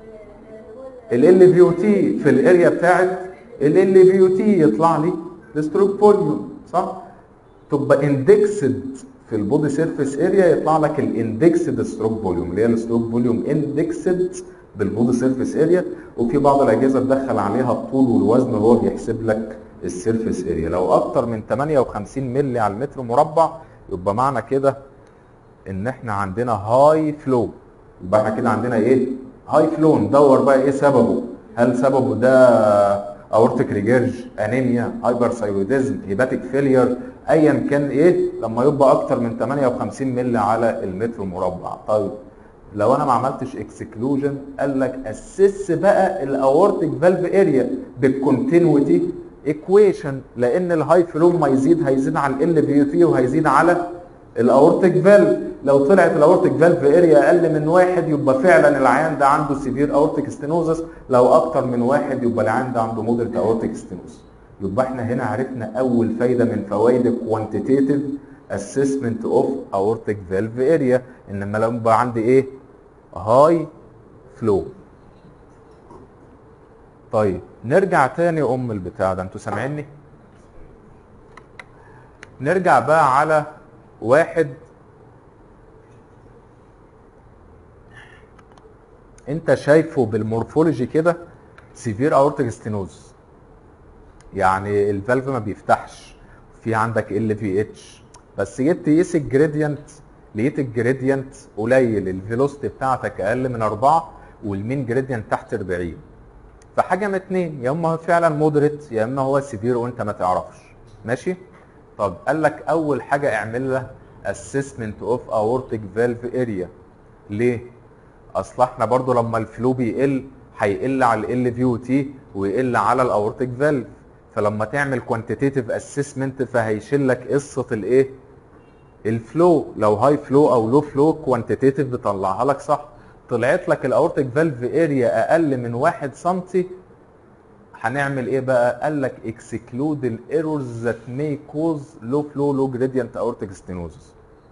ال في او تي في الاريا بتاعت ال في او تي يطلع لي الستروك فوليوم صح تبقى اندكسد في البودي سيرفيس اريا يطلع لك الاندكسد ستروك فوليوم اللي هي الستروك فوليوم اندكسد بالبودي سيرفيس اريا وفي بعض الاجهزه تدخل عليها الطول والوزن وهو بيحسب لك السيرفيس اريا لو اكتر من 58 مللي على المتر مربع يبقى معنى كده ان احنا عندنا هاي فلو يبقى احنا كده عندنا ايه هاي فلو ندور بقى ايه سببه هل سببه ده اورتيك ريجيرج انيميا هايبر ثايرويدزم هيباتيك فيلير ايا كان ايه لما يبقى اكتر من 58 مللي على المتر مربع طيب لو انا ما عملتش اكسكلوجن قال لك اسس بقى الاورتيك فالف اريا بالكونتينوتي ايكويشن لان الهاي فلو ما يزيد هيزيد على ال بي تي وهيزيد على الاورتيك فالف لو طلعت الاورتيك فالف اريا اقل من واحد يبقى فعلا العيان ده عنده سيفير اورتيك ستينوزس لو اكتر من واحد يبقى العيان ده عنده مودريت اورتيك ستينوزس يبقى احنا هنا عرفنا اول فايده من فوائد الكوانتيتيف اسسمنت اوف اورتيك فالف اريا انما لو يبقى عندي ايه هاي فلو طيب نرجع تاني ام البتاع ده انتوا سامعيني نرجع بقى على واحد انت شايفه بالمورفولوجي كده سيفير اورتيك ستينوز يعني الفالف ما بيفتحش في عندك ال في اتش بس جيت تقيس الجريدينت لقيت الجريدينت قليل الفيلوسيتي بتاعتك اقل من 4 والمين جريدينت تحت 40 فحاجه من اتنين يا اما هو فعلا مودريت يا اما هو سيفير وانت ما تعرفش ماشي طب قال لك اول حاجه اعمل له اسسمنت اوف اورتيك فالف اريا ليه اصل احنا برضو لما الفلو بيقل هيقل على ال في او تي ويقل على الاورتيك فالف فلما تعمل كوانتيتيف اسسمنت فهيشيل لك قصه الايه الفلو لو هاي فلو او لو فلو كوانتيتيف بيطلعها لك صح طلعت لك الاورتيك فالف اريا اقل من 1 سم هنعمل ايه بقى قال لك اكسكلود الايرورز ذات مي كوز لو فلو لو جريدينت اورتيك ستينوزس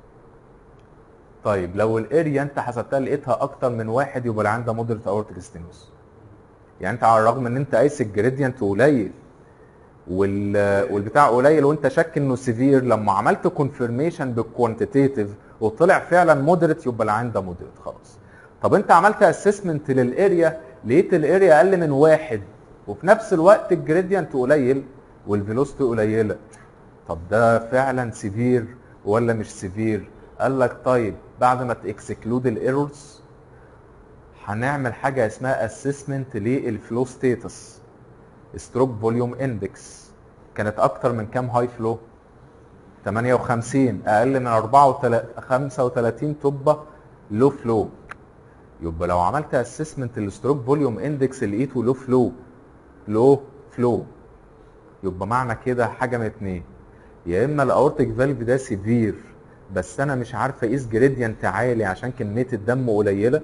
طيب لو الاريا انت حسبتها لقيتها اكتر من واحد يبقى العيان ده مودريت اورتيك ستينوز يعني انت على الرغم ان انت قايس الجريدينت قليل وال والبتاع قليل وانت شك انه سيفير لما عملت كونفirmation بالكوانتيتيف وطلع فعلا مودريت يبقى العين ده مودريت خلاص طب انت عملت اسسمنت للاريا لقيت الاريا اقل من واحد وفي نفس الوقت الجريدينت قليل والفيلوسيتي قليله طب ده فعلا سيفير ولا مش سيفير قال لك طيب بعد ما تاكسكلود الايرورز هنعمل حاجه اسمها اسسمنت للفلو ستيتس ستروك فوليوم اندكس كانت اكتر من كام هاي فلو 58 اقل من 34 35 تبقى لو فلو يبقى لو عملت اسسمنت للستروك فوليوم اندكس لقيته لو فلو لو فلو يبقى معنى كده حاجه من اتنين يا اما الاورتيك فالف ده سيفير بس انا مش عارف اقيس جريدينت عالي عشان كميه الدم قليله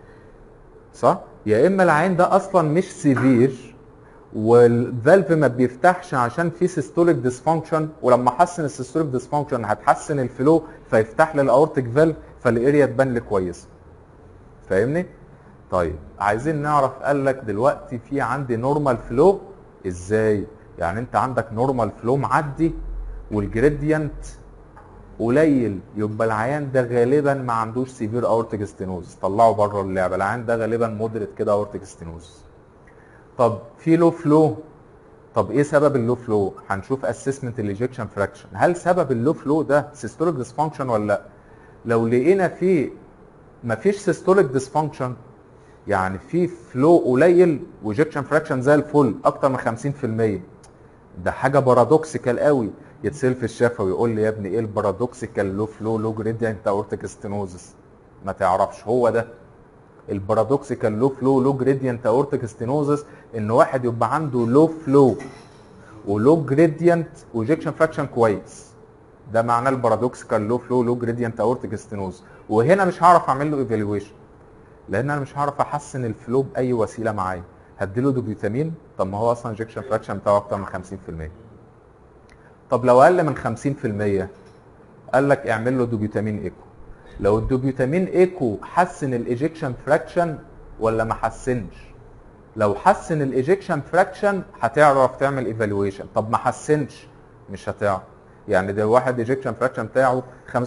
صح يا اما العين ده اصلا مش سيفير والفالف ما بيفتحش عشان في سيستوليك ديسفانكشن ولما احسن السيستوليك ديسفانكشن هتحسن الفلو فيفتح لي الاورتيك فالف فالاريا تبان لي كويسه فاهمني طيب عايزين نعرف قال لك دلوقتي في عندي نورمال فلو ازاي يعني انت عندك نورمال فلو معدي والجريدينت قليل يبقى العيان ده غالبا ما عندوش سيفير اورتيك ستينوز طلعه بره اللعبه العيان ده غالبا مودريت كده اورتيك ستينوز طب في لو فلو طب ايه سبب اللو فلو هنشوف اسسمنت الايجكشن فراكشن هل سبب اللو فلو ده سيستوليك ديسفانكشن ولا لا لو لقينا فيه مفيش سيستوليك ديسفانكشن يعني في فلو قليل وايجكشن فراكشن زي الفل اكتر من 50% ده حاجه بارادوكسيكال قوي يتسال في الشفا ويقول لي يا ابني ايه البارادوكسيكال لو فلو لو جريدينت اورتيك ستينوزس ما تعرفش هو ده البارادوكسيكال لو فلو لو جريدينت اورتيك ستينوزس ان واحد يبقى عنده لو فلو ولو جريدينت وايجكشن فراكشن كويس ده معناه البارادوكسيكال لو فلو لو جريدينت اورتيك ستينوز وهنا مش هعرف اعمل له ايفالويشن لان انا مش هعرف احسن الفلو باي وسيله معايا هديله دوبيوتامين طب ما هو اصلا انجكشن فراكشن بتاعه اكتر من 50% طب لو اقل من 50% قال لك اعمل له دوبيوتامين ايكو لو الدوبيوتامين ايكو حسن الايجكشن فراكشن ولا ما حسنش لو حسن الايجكشن فراكشن هتعرف تعمل ايفالويشن طب ما حسنش مش هتعرف يعني ده واحد ايجكشن فراكشن بتاعه 35%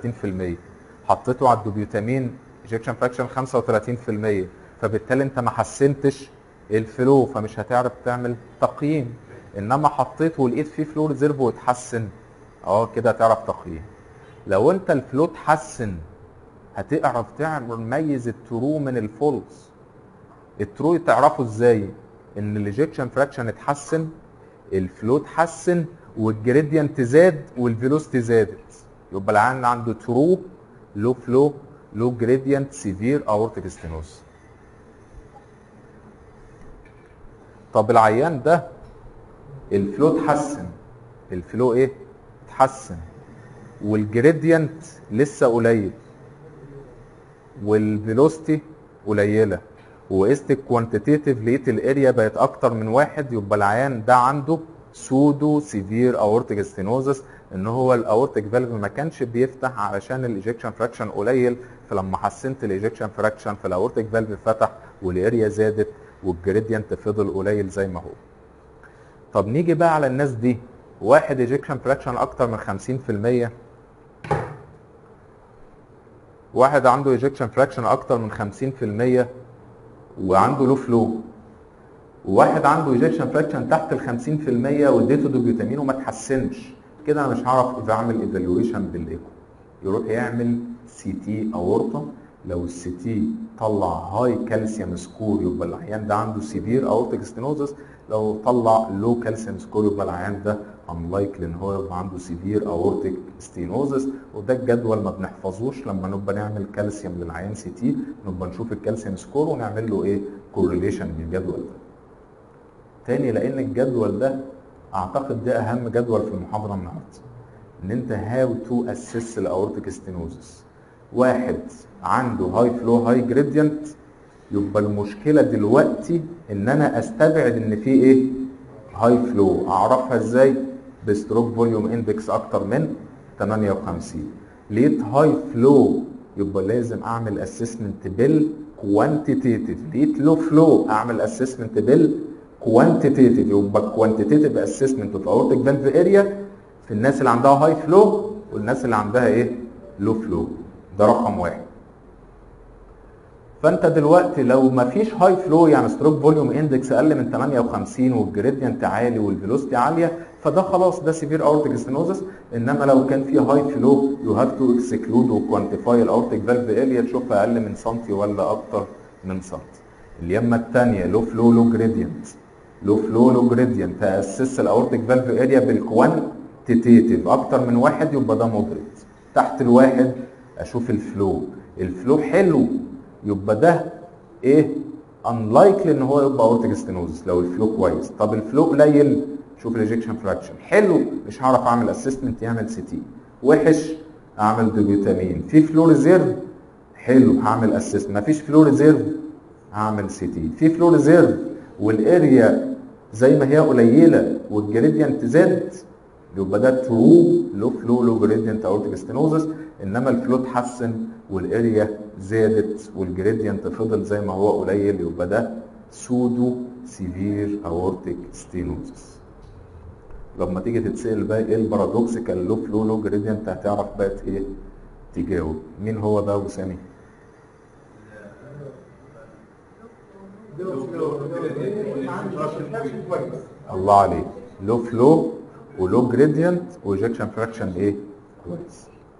حطيته على الدوبيوتامين ايجكشن فراكشن 35% فبالتالي انت ما حسنتش الفلو فمش هتعرف تعمل تقييم انما حطيت ولقيت فيه فلو ريزيرف واتحسن اه كده هتعرف تقييم لو انت الفلو اتحسن هتعرف تميز الترو من الفولس الترو تعرفه ازاي ان الايجكشن فراكشن اتحسن الفلو اتحسن والجريدينت زاد والفيلوسيتي زادت يبقى العيان عنده ترو لو فلو لو جريدينت سيفير اورتيك ستينوز طب العيان ده الفلو اتحسن الفلو ايه اتحسن والجريدينت لسه قليل والفيلوسيتي قليله وقست الكوانتيتيف لقيت الاريا بقت اكتر من واحد يبقى العيان ده عنده سودو سيفير اورتيك ستينوزس ان هو الاورتيك فالف ما كانش بيفتح علشان الايجكشن فراكشن قليل فلما حسنت الايجكشن فراكشن فالاورتيك فالف فتح والاريا زادت والجريدينت فضل قليل زي ما هو طب نيجي بقى على الناس دي واحد ايجكشن فراكشن اكتر من 50% واحد عنده ايجكشن فراكشن اكتر من 50% وعنده لو فلو وواحد عنده ايجكشن فراكشن تحت ال 50% واديته دوبيوتامين وما اتحسنش كده انا مش هعرف اعمل ايفالويشن بالايكو يروح يعمل سي تي اورطه لو السي تي طلع هاي كالسيوم سكور يبقى العيان ده عنده سيفير اورتيك ستينوزس لو طلع لو كالسيوم سكور يبقى العيان ده انلايكلي ان هو يبقى عنده سيفير اورتيك ستينوزس وده الجدول ما بنحفظوش لما نبقى نعمل كالسيوم للعيان سي تي نبقى نشوف الكالسيوم سكور ونعمل له ايه كورليشن بالجدول ده تاني لان الجدول ده اعتقد ده اهم جدول في المحاضره النهارده ان انت هاو تو اسس الاورتيك ستينوزس واحد عنده هاي فلو هاي جريدينت يبقى المشكله دلوقتي ان انا استبعد ان في ايه هاي فلو اعرفها ازاي بستروك فوليوم اندكس اكتر من 58 لقيت هاي فلو يبقى لازم اعمل اسسمنت بالكوانتيتيف لقيت لو فلو اعمل اسسمنت بالكوانتيتيف يبقى كوانتيتيف اسسمنت اوف اورتيك فالف اريا في الناس اللي عندها هاي فلو والناس اللي عندها ايه لو فلو ده رقم واحد فانت دلوقتي لو ما فيش هاي فلو يعني ستروك فوليوم اندكس اقل من 58 والجريدينت عالي والفيلوسيتي عاليه فده خلاص ده سيفير اورتيك ستينوزس انما لو كان في هاي فلو يو هاف تو اكسكلود وكوانتيفاي الاورتيك فالف اريا تشوفها اقل من سنتي ولا اكتر من سنتي اليمه الثانيه لو فلو لو جريدينت لو فلو لو جريدينت اسس الاورتيك فالف اريا بالكوانتيتيف اكتر من واحد يبقى ده مودريت تحت الواحد اشوف الفلو الفلو حلو يبقى ده ايه unlikely ان هو يبقى اورتيك ستينوزس لو الفلو كويس طب الفلو قليل شوف الايجكشن فراكشن حلو مش هعرف اعمل اسسمنت يعمل سي تي وحش اعمل دوبيوتامين في فلو ريزيرف حلو هعمل اسسمنت مفيش فلو ريزيرف هعمل سي تي في فلو ريزيرف والاريا زي ما هي قليله والجريدينت زاد يبقى ده ترو لو فلو لو جريدينت اورتيك ستينوزس انما الفلو اتحسن والاريا زادت والجريدينت فضل زي ما هو قليل يبقى ده سودو سيفير اورتيك ستينوزس لما تيجي تتسال بقى ايه البارادوكسيكال لو فلو لو جريدينت هتعرف بقى ايه تجاوب مين هو ده ابو سامي الله عليك لو فلو ولو جريدينت وايجكشن فراكشن ايه كويس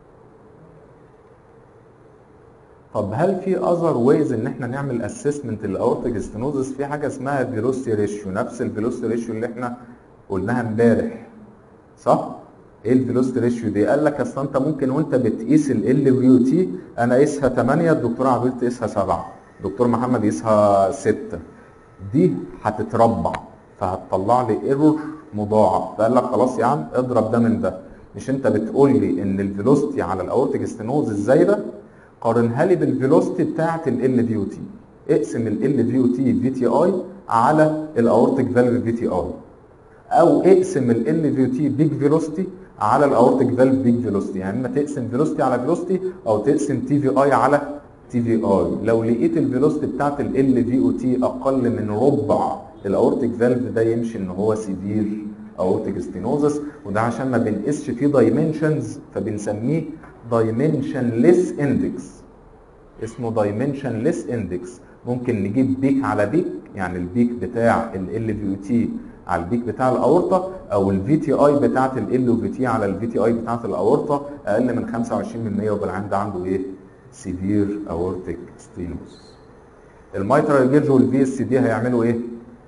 طب هل في اذر ويز ان احنا نعمل اسسمنت للاورتيك ستينوزس في حاجه اسمها فيلوسيتي ريشيو نفس الفيلوسيتي ريشيو اللي احنا قلناها امبارح صح ايه الفيلوسيتي ريشيو دي قال لك اصل انت ممكن وانت بتقيس ال فيو تي انا قيسها 8 الدكتور عبير تقيسها 7 دكتور محمد يقيسها 6 دي هتتربع فهتطلع لي ايرور مضاعف فقال لك خلاص يا عم اضرب ده من ده مش انت بتقول لي ان الفيلوسيتي على الاورتيك ستينوز زايده قارنها لي بالفيلوسيتي بتاعه ال في تي اقسم ال في تي في تي اي على الاورتيك فالف في تي اي او اقسم ال في تي بيج فيلوسيتي على الاورتيك فالف بيج فيلوسيتي يعني اما تقسم فيلوسيتي على فيلوسيتي او تقسم تي في اي على تي في اي لو لقيت الفيلوسيتي بتاعه ال في او تي اقل من ربع الاورتيك فالف ده يمشي ان هو سيفير اورتيك ستينوزس وده عشان ما بنقيسش فيه دايمنشنز فبنسميه دايمنشنليس اندكس اسمه دايمنشنليس اندكس ممكن نجيب بيك على بيك يعني البيك بتاع ال في تي على البيك بتاع الاورطه او الفي تي اي بتاعه ال في تي على الفي تي اي بتاعه الاورطه اقل من 25% يبقى العيان ده عنده ايه؟ سيفير اورتيك ستينوز الميترال جيرج والفي اس دي هيعملوا ايه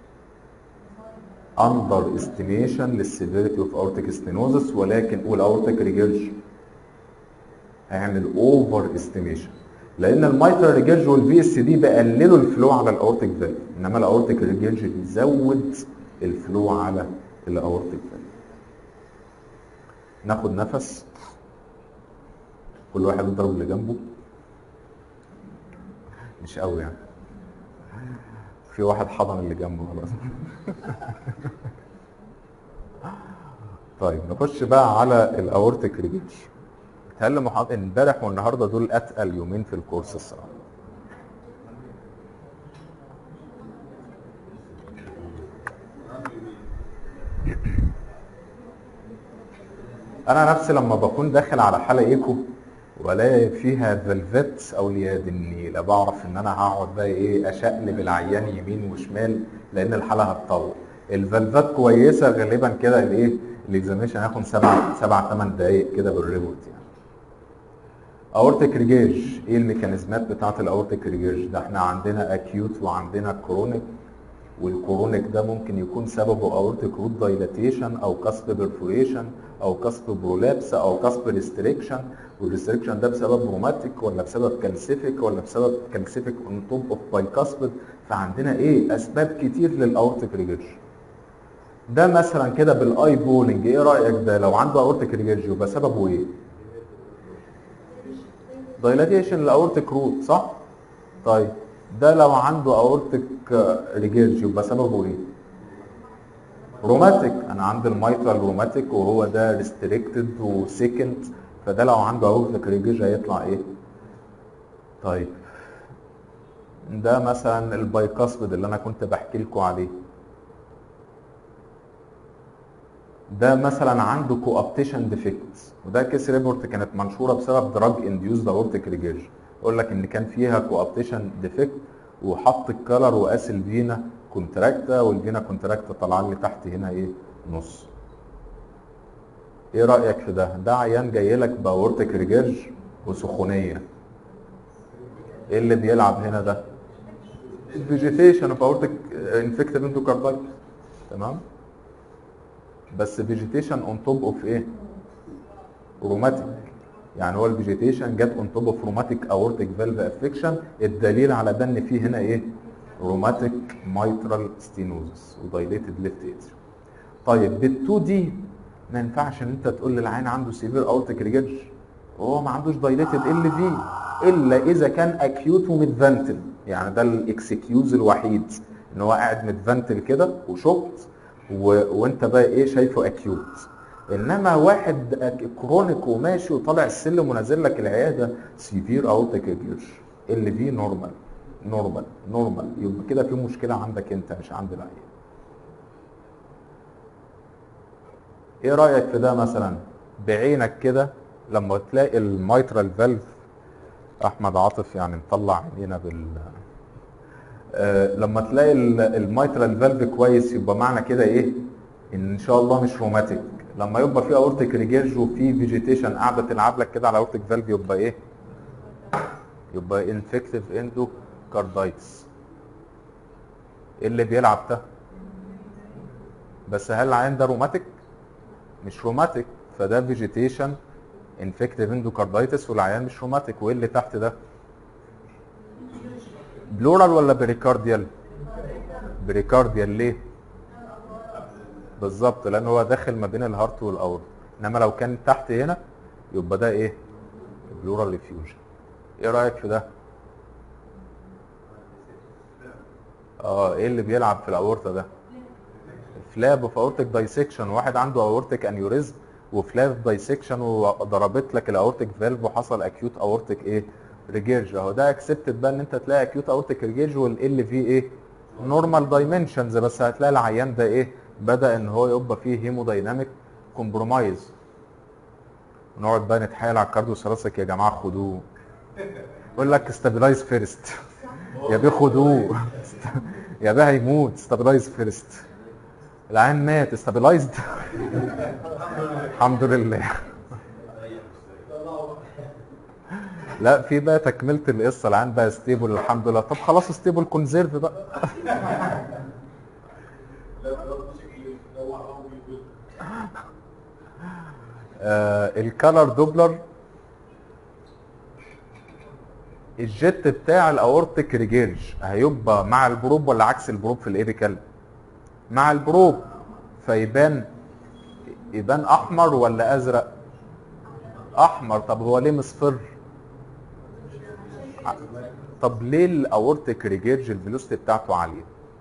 اندر استيميشن للسيفيريتي اوف اورتيك ستينوزس ولكن والاورتيك ريجيرج هيعمل اوفر استيميشن لان الميترال ريجيرج والفي اس دي بيقللوا الفلو على الاورتيك فالف انما الاورتيك ريجيرج بيزود الفلو على الاورتيك فالف ناخد نفس كل واحد يضرب اللي جنبه مش قوي يعني في واحد حضن اللي جنبه خلاص طيب نخش بقى على الاورتيك ريجيرج بيتهيألي محاضر امبارح والنهارده دول اتقل يومين في الكورس الصراحه انا نفسي لما بكون داخل على حاله ايكو والاقي فيها فلفت او اليد النيله بعرف ان انا هقعد بقى ايه اشقلب العيان يمين وشمال لان الحاله هتطول الفلفات كويسه غالبا كده الايه الاكزاميشن هياخد سبع سبع ثمان دقائق كده بالريبورت يعني اورتيك ريجيرج ايه الميكانيزمات بتاعه الاورتيك ريجيرج ده احنا عندنا اكيوت وعندنا كرونيك والكرونيك ده ممكن يكون سببه اورتيك روت دايلاتيشن او كاسب بيرفوريشن او كاسب برولابس او كاسب ريستريكشن والريستريكشن ده بسبب روماتيك ولا بسبب كالسيفيك ولا بسبب كالسيفيك اون توب اوف بايكاسبد فعندنا ايه اسباب كتير للاورتيك ريجيرج ده مثلا كده بالاي بولينج ايه رايك ده لو عنده اورتيك ريجيرج يبقى سببه ايه دايلاتيشن الاورتيك روت صح طيب ده لو عنده اورتيك ريجيرج يبقى سببه ايه روماتيك انا عندي الميترال روماتيك وهو ده ريستريكتد وسيكند فده لو عنده اورتيك ريجيرج هيطلع ايه طيب ده مثلا البايكاسبد اللي انا كنت بحكي لكم عليه ده مثلا عنده كوابتيشن ديفكت وده كيس ريبورت كانت منشوره بسبب دراج انديوز اورتيك ريجيرج يقول لك ان كان فيها كوابتيشن ديفكت وحط الكلر وقاس الفينا كونتراكتا والفينا كونتراكتا طالعه لي تحت هنا ايه نص ايه رايك في ده ده عيان جاي لك باورتيك ريجيرج وسخونيه ايه اللي بيلعب هنا ده الفيجيتيشن اوف اورتيك انفكتد اندوكاردايتس تمام بس فيجيتيشن اون توب اوف ايه روماتيك يعني هو الفيجيتيشن جت اون توب اوف روماتيك اورتيك فالف افكشن الدليل على ده ان في هنا ايه روماتيك مايترال ستينوزس ودايليتد ليفت اتريوم طيب بال2 دي ما ينفعش ان انت تقول للعين عنده سيفير اورتيك ريجيرج وهو ما عندوش دايليتد ال في الا اذا كان اكيوت ومتفنتل يعني ده الاكسكيوز الوحيد ان هو قاعد متفنتل كده وشوكت و... وانت بقى ايه شايفه اكيوت انما واحد أك- كرونيك وماشي وطالع السلم ونازل لك العياده سيفير اورتيك ريجيرج ال في نورمال نورمال نورمال يبقى كده في مشكله عندك انت مش عند العيان ايه رايك في ده مثلا بعينك كده لما تلاقي الميترال فالف احمد عاطف يعني مطلع عينينا بال آه، لما تلاقي الميترال فالف كويس يبقى معنى كده ايه ان ان شاء الله مش روماتيك لما يبقى في اورتيك ريجيرج وفي فيجيتيشن قاعده تلعب لك كده على اورتيك فالف يبقى ايه يبقى انفكتيف اندو كاردايتس ايه اللي بيلعب ده بس هل العين ده روماتيك مش روماتيك فده فيجيتيشن انفكتيف اندوكاردايتس والعيان مش روماتيك وايه اللي تحت ده بلورال ولا بريكارديال بريكارديال ليه بالظبط لان هو داخل ما بين الهارت والاور انما لو كان تحت هنا يبقى ده ايه بلورال ريفيوجن ايه رايك في ده اه ايه اللي بيلعب في الاورطه ده فلاب اوف اورتيك دايسكشن واحد عنده اورتيك انيوريزم وفلاب دايسكشن وضربت لك الاورتيك فالف وحصل اكيوت اورتيك ايه ريجيرج اهو ده اكسبتد بقى ان انت تلاقي اكيوت اورتيك ريجيرج والال في ايه نورمال دايمنشنز بس هتلاقي العيان ده ايه بدا ان هو يبقى فيه هيمودايناميك كومبرومايز ونقعد بقى نتحايل على الكارديو ثراسك يا جماعه خدوه يقول لك استابلايز فيرست يا بيه خدوه يا بيه هيموت استابلايز فيرست العيان مات استابلايزد الحمد لله لا في بقى تكمله القصه العين بقى ستيبل الحمد لله طب خلاص ستيبل كونزيرف بقى آه الكالر دوبلر الجت بتاع الاورتيك ريجيرج هيبقى مع البروب ولا عكس البروب في الايبيكال مع البروب فيبان يبان احمر ولا ازرق احمر طب هو ليه مصفر طب ليه الاورتيك ريجيرج الفيلوسيتي بتاعته عاليه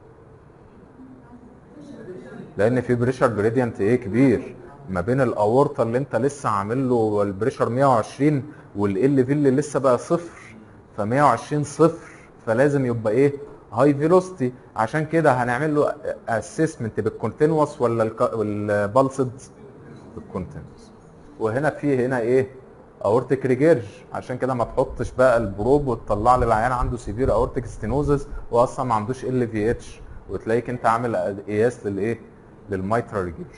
لان في بريشر جريدينت ايه كبير ما بين الاورطه اللي انت لسه عامل له البريشر 120 والال في اللي لسه بقى صفر ف 120 صفر فلازم يبقى ايه هاي فيلوسيتي عشان كده هنعمل له اسسمنت بالكونتينوس ولا البالسد بالكونتينوس وهنا في هنا ايه اورتيك ريجيرج عشان كده ما تحطش بقى البروب وتطلع لي العيان عنده سيفير اورتيك ستينوزس واصلا ما عندوش ال في اتش وتلاقيك انت عامل قياس للايه للمايترا ريجيرج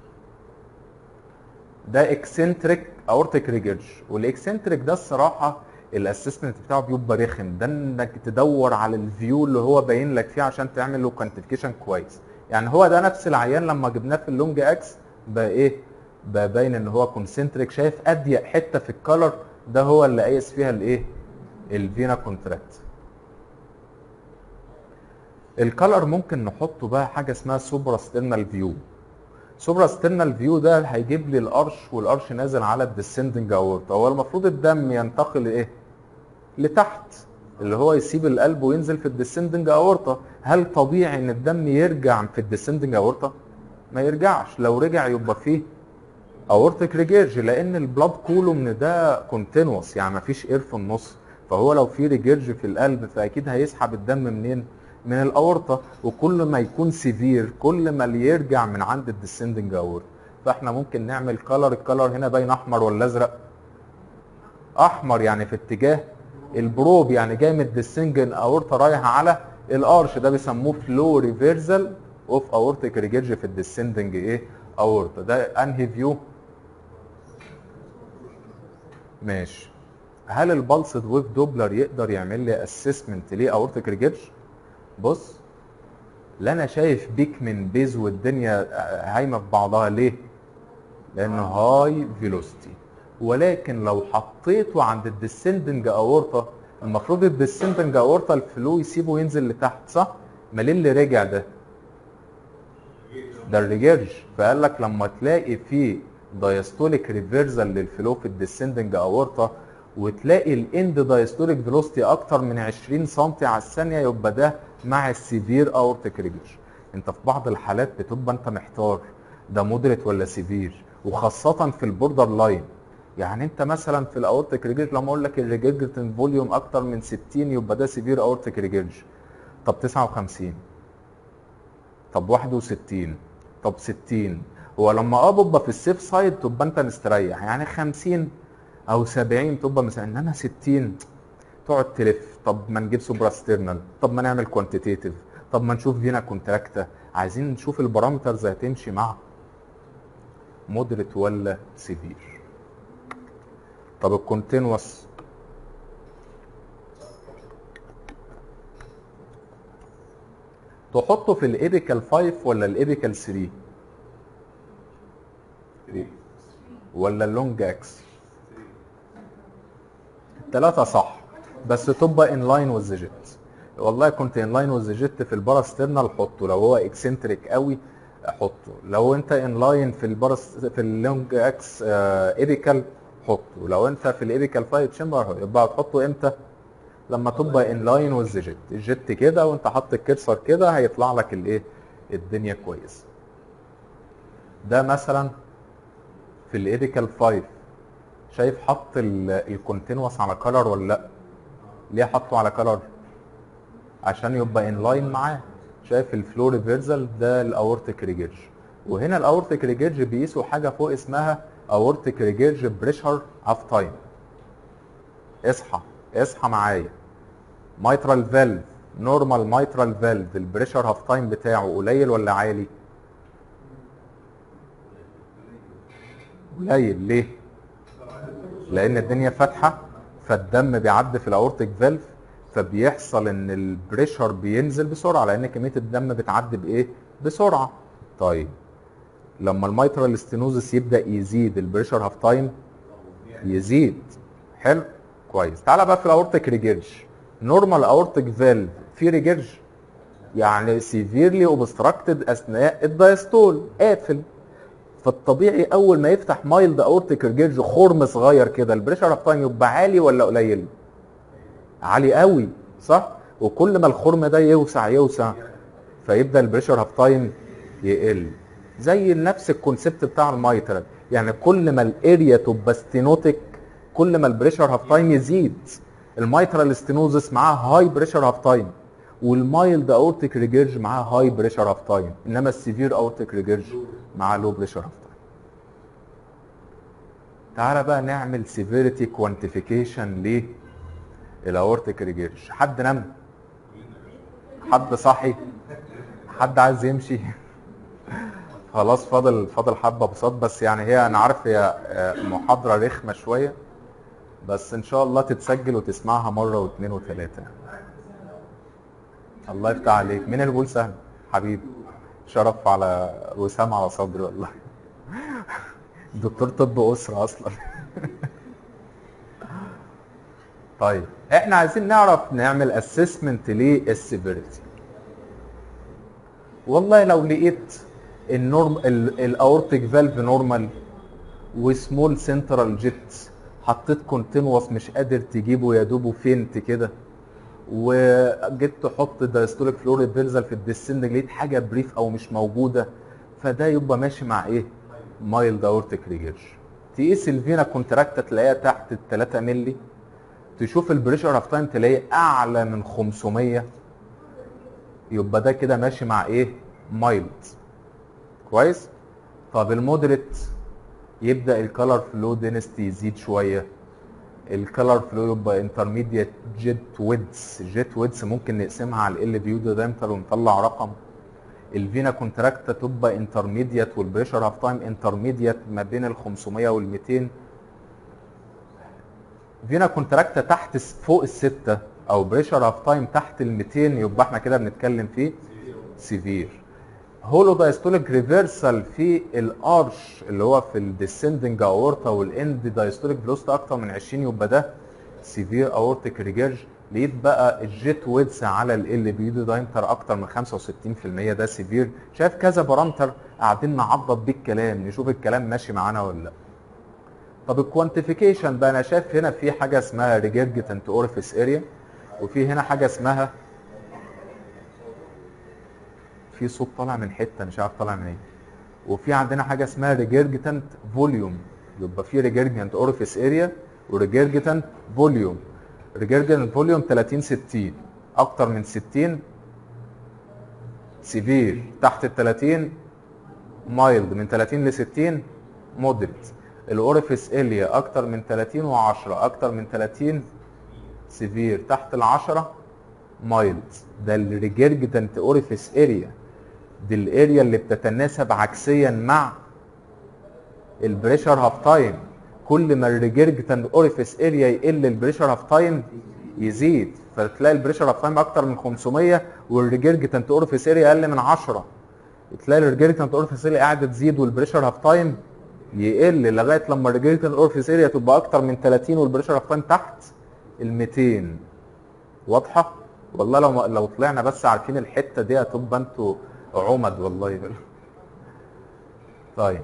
ده اكسنتريك اورتيك ريجيرج والاكسنتريك ده الصراحه الاسسمنت بتاعه بيبقى رخم ده انك تدور على الفيو اللي هو باين لك فيه عشان تعمل له كوانتيفيكيشن كويس يعني هو ده نفس العيان لما جبناه في اللونج اكس بقى ايه بقى باين ان هو كونسنتريك شايف اضيق حته في الكالر ده هو اللي قايس فيها الايه الفينا كونتراكت الكالر ممكن نحطه بقى حاجه اسمها سوبرا ستيرنال فيو سوبرا ستيرنال فيو ده هيجيب لي القرش والقرش نازل على الديسندنج اورتا هو المفروض الدم ينتقل ايه لتحت اللي هو يسيب القلب وينزل في الديسندنج اورتا هل طبيعي ان الدم يرجع في الديسندنج اورتا ما يرجعش لو رجع يبقى فيه اورتيك ريجيرج لان البلاد كولوم ده كونتينوس يعني ما فيش اير في النص فهو لو في ريجيرج في القلب فاكيد هيسحب الدم منين من الاورطه وكل ما يكون سيفير كل ما اللي يرجع من عند الديسندنج اورتا فاحنا ممكن نعمل كلر الكلر هنا باين احمر ولا ازرق احمر يعني في اتجاه البروب يعني جاي من الديسندنج اورتا رايح على الارش ده بيسموه فلو ريفرسال اوف اورتيك ريجيرج في الديسندنج ايه اورتا ده انهي فيو ماشي هل البلسد ويف دوبلر يقدر يعمل لي اسسمنت ليه اورتيك ريجيرج بص لا انا شايف بيك من بيز والدنيا هايمه في بعضها ليه لانه هاي فيلوسيتي ولكن لو حطيته عند الديسندنج اورطه المفروض الديسندنج اورطه الفلو يسيبه ينزل لتحت صح امال اللي رجع ده ده الريجيرج فقال لك لما تلاقي في دايستوليك ريفرزال للفلو في الديسندنج اورطه وتلاقي الاند دايستوليك فيلوسيتي اكتر من 20 سم على الثانيه يبقى ده مع السيفير اورتيك ريجيرج انت في بعض الحالات بتبقى انت محتار ده مودريت ولا سيفير وخاصه في البوردر لاين يعني انت مثلا في الاورتيك ريجيرج لما اقول لك الريجيرجتن فوليوم اكتر من 60 يبقى ده سيفير اورتيك ريجيرج طب 59 طب 61 طب 60 هو لما اه ببقى في السيف سايد تبقى انت مستريح يعني 50 او 70 تبقى مثلا انما 60 تقعد تلف طب ما نجيب سوبرا ستيرنال طب ما نعمل كوانتيتيف طب ما نشوف فينا كونتراكتا عايزين نشوف البارامترز هتمشي مع مودريت ولا سيفير طب الكونتينوس تحطه في الايبيكال 5 ولا الايبيكال 3 ولا اللونج اكس الثلاثه صح بس تبقى ان لاين وذ جيت والله كنت ان لاين وذ جيت في الباراسترنال حطه لو هو اكسنتريك قوي حطه لو انت ان لاين في البارس في اللونج اكس ايبيكال حطه لو انت في الايبيكال 5 تشامبر يبقى هتحطه امتى لما تبقى ان لاين وذ جيت الجيت كده وانت حاطط الكرسر كده هيطلع لك الايه الدنيا كويس ده مثلا في الايبيكال 5 شايف حط الكونتينوس على كلر ولا لا ليه حطه على كلر عشان يبقى ان لاين معاه شايف الفلو ريفرزال ده الاورتيك ريجيرج وهنا الاورتيك ريجيرج بيقيسوا حاجه فوق اسمها اورتيك ريجيرج بريشر هاف تايم اصحى اصحى معايا مايترال فالف نورمال مايترال فالف البريشر هاف تايم بتاعه قليل ولا عالي قليل ليه لان الدنيا فاتحه فالدم بيعدي في الاورتيك فالف فبيحصل ان البريشر بينزل بسرعه لان كميه الدم بتعدي بايه بسرعه طيب لما الميترال ستينوزس يبدا يزيد البريشر هاف تايم يزيد حلو كويس تعالى بقى في الاورتيك ريجيرج نورمال اورتيك فالف في ريجيرج يعني سيفيرلي اوبستراكتد اثناء الدايستول قافل فالطبيعي اول ما يفتح مايلد اورتيك ريجيرج خرم صغير كده البريشر اوف تايم يبقى عالي ولا قليل؟ عالي قوي صح؟ وكل ما الخرم ده يوسع يوسع فيبدا البريشر اوف تايم يقل زي نفس الكونسيبت بتاع المايترال يعني كل ما الاريا تبقى ستينوتيك كل ما البريشر اوف تايم يزيد المايترال ستينوزس معاه هاي بريشر اوف تايم والمايلد اورتيك ريجيرج معاه هاي بريشر اوف تايم انما السيفير اورتيك ريجيرج معاه لو بريشر اوف تايم تعالى بقى نعمل سيفيريتي كوانتيفيكيشن للاورتيك ريجيرج حد نام حد صاحي حد عايز يمشي خلاص فاضل فاضل حبه بساط بس يعني هي انا عارف هي محاضره رخمه شويه بس ان شاء الله تتسجل وتسمعها مره واثنين وثلاثه الله يفتح عليك مين اللي بيقول سهل حبيبي شرف على وسام على صدري والله دكتور طب اسره اصلا طيب احنا عايزين نعرف نعمل اسسمنت للسيفيريتي والله لو لقيت النورم الاورتيك فالف نورمال وسمول سنترال جيت حطيت كونتينوس مش قادر تجيبه يا دوبه فينت كده وجيت تحط دايستوليك فلوريد فيرزال في الديسند لقيت حاجه بريف او مش موجوده فده يبقى ماشي مع ايه؟ مايلد اورتيك ريجيرج تقيس الفينا كونتراكتا تلاقيها تحت ال 3 مللي تشوف البريشر اوف تايم تلاقيه اعلى من 500 يبقى ده كده ماشي مع ايه؟ مايلد كويس؟ طب المودريت يبدا الكالر فلو دينستي يزيد شويه الكالر فلو يبقى انترميديت جيت ويدز جيت ويدز ممكن نقسمها على ال فيو دايمتر ونطلع رقم الفينا كونتراكتا تبقى انترميديت والبريشر هاف تايم انترميديت ما بين ال 500 وال 200 فينا كونتراكتا تحت فوق الستة او بريشر هاف تايم تحت ال 200 يبقى احنا كده بنتكلم فيه سيفير هولو دايستوليك ريفرسال في الارش اللي هو في الديسندنج اورتا والاند دايستوليك فيلوسيتي اكتر من 20 يبقى ده سيفير اورتيك ريجيرج لقيت بقى الجيت ويدز على ال بي دي دايمتر اكتر من 65% ده سيفير شايف كذا بارامتر قاعدين نعضد بيه الكلام نشوف الكلام ماشي معانا ولا لا طب الكوانتيفيكيشن بقى انا شايف هنا في حاجه اسمها ريجيرجيتنت اورفيس اريا وفي هنا حاجه اسمها في صوت طالع من حته مش عارف طالع من ايه وفي عندنا حاجه اسمها ريجيرجيتنت فوليوم يبقى في ريجيرجيتنت اورفيس اريا وريجيرجيتنت فوليوم ريجيرجيتنت فوليوم 30 60 اكتر من 60 سيفير تحت ال 30 مايلد من 30 ل 60 مودريت الاورفيس اريا اكتر من 30 و10 اكتر من 30 سيفير تحت ال 10 مايلد ده الريجيرجيتنت اورفيس اريا دي الاريا اللي بتتناسب عكسيا مع البريشر هاف تايم كل ما الريجيرجيتنت اورفيس اريا يقل البريشر هاف تايم يزيد فتلاقي البريشر هاف تايم اكتر من 500 والريجيرجيتنت اورفيس اريا اقل من 10 تلاقي الريجيرجيتنت اورفيس اريا قاعده تزيد والبريشر هاف تايم يقل لغايه لما الريجيرجيتنت اورفيس اريا تبقى اكتر من 30 والبريشر هاف تايم تحت ال 200 واضحه والله لو لو طلعنا بس عارفين الحته دي هتبقى انتوا عمد والله طيب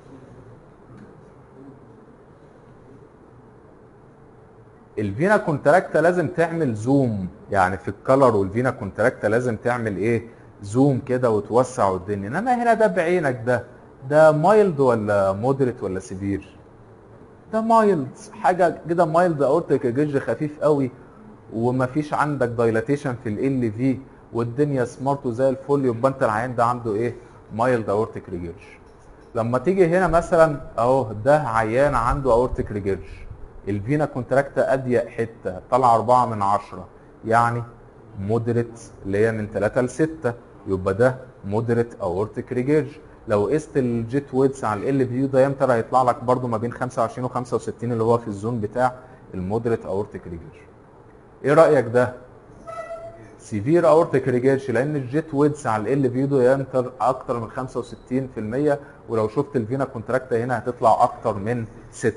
الفينا كونتراكتا لازم تعمل زوم يعني في الكلر والفينا كونتراكتا لازم تعمل ايه زوم كده وتوسع الدنيا انما هنا ده بعينك ده ده مايلد ولا مودريت ولا سيفير ده مايلد حاجه كده مايلد اورتيك جيج خفيف قوي ومفيش عندك دايلاتيشن في ال في والدنيا سمارت وزي الفل يبقى انت العيان ده عنده ايه مايلد اورتيك ريجيرج لما تيجي هنا مثلا اهو ده عيان عنده اورتيك ريجيرج الفينا كونتراكتا اضيق حته طالعه 4 من 10 يعني مودريت اللي هي من 3 ل 6 يبقى ده مودريت اورتيك ريجيرج لو قست الجيت ويدز على ال فيو دايمتر هيطلع لك برده ما بين 25 و 65 اللي هو في الزون بتاع المودريت اورتيك ريجيرش ايه رايك ده سيفير اورتيك ريجيرش لان الجيت ويدز على ال فيدو ينتر اكتر من 65% ولو شفت الفينا كونتراكتا هنا هتطلع اكتر من 6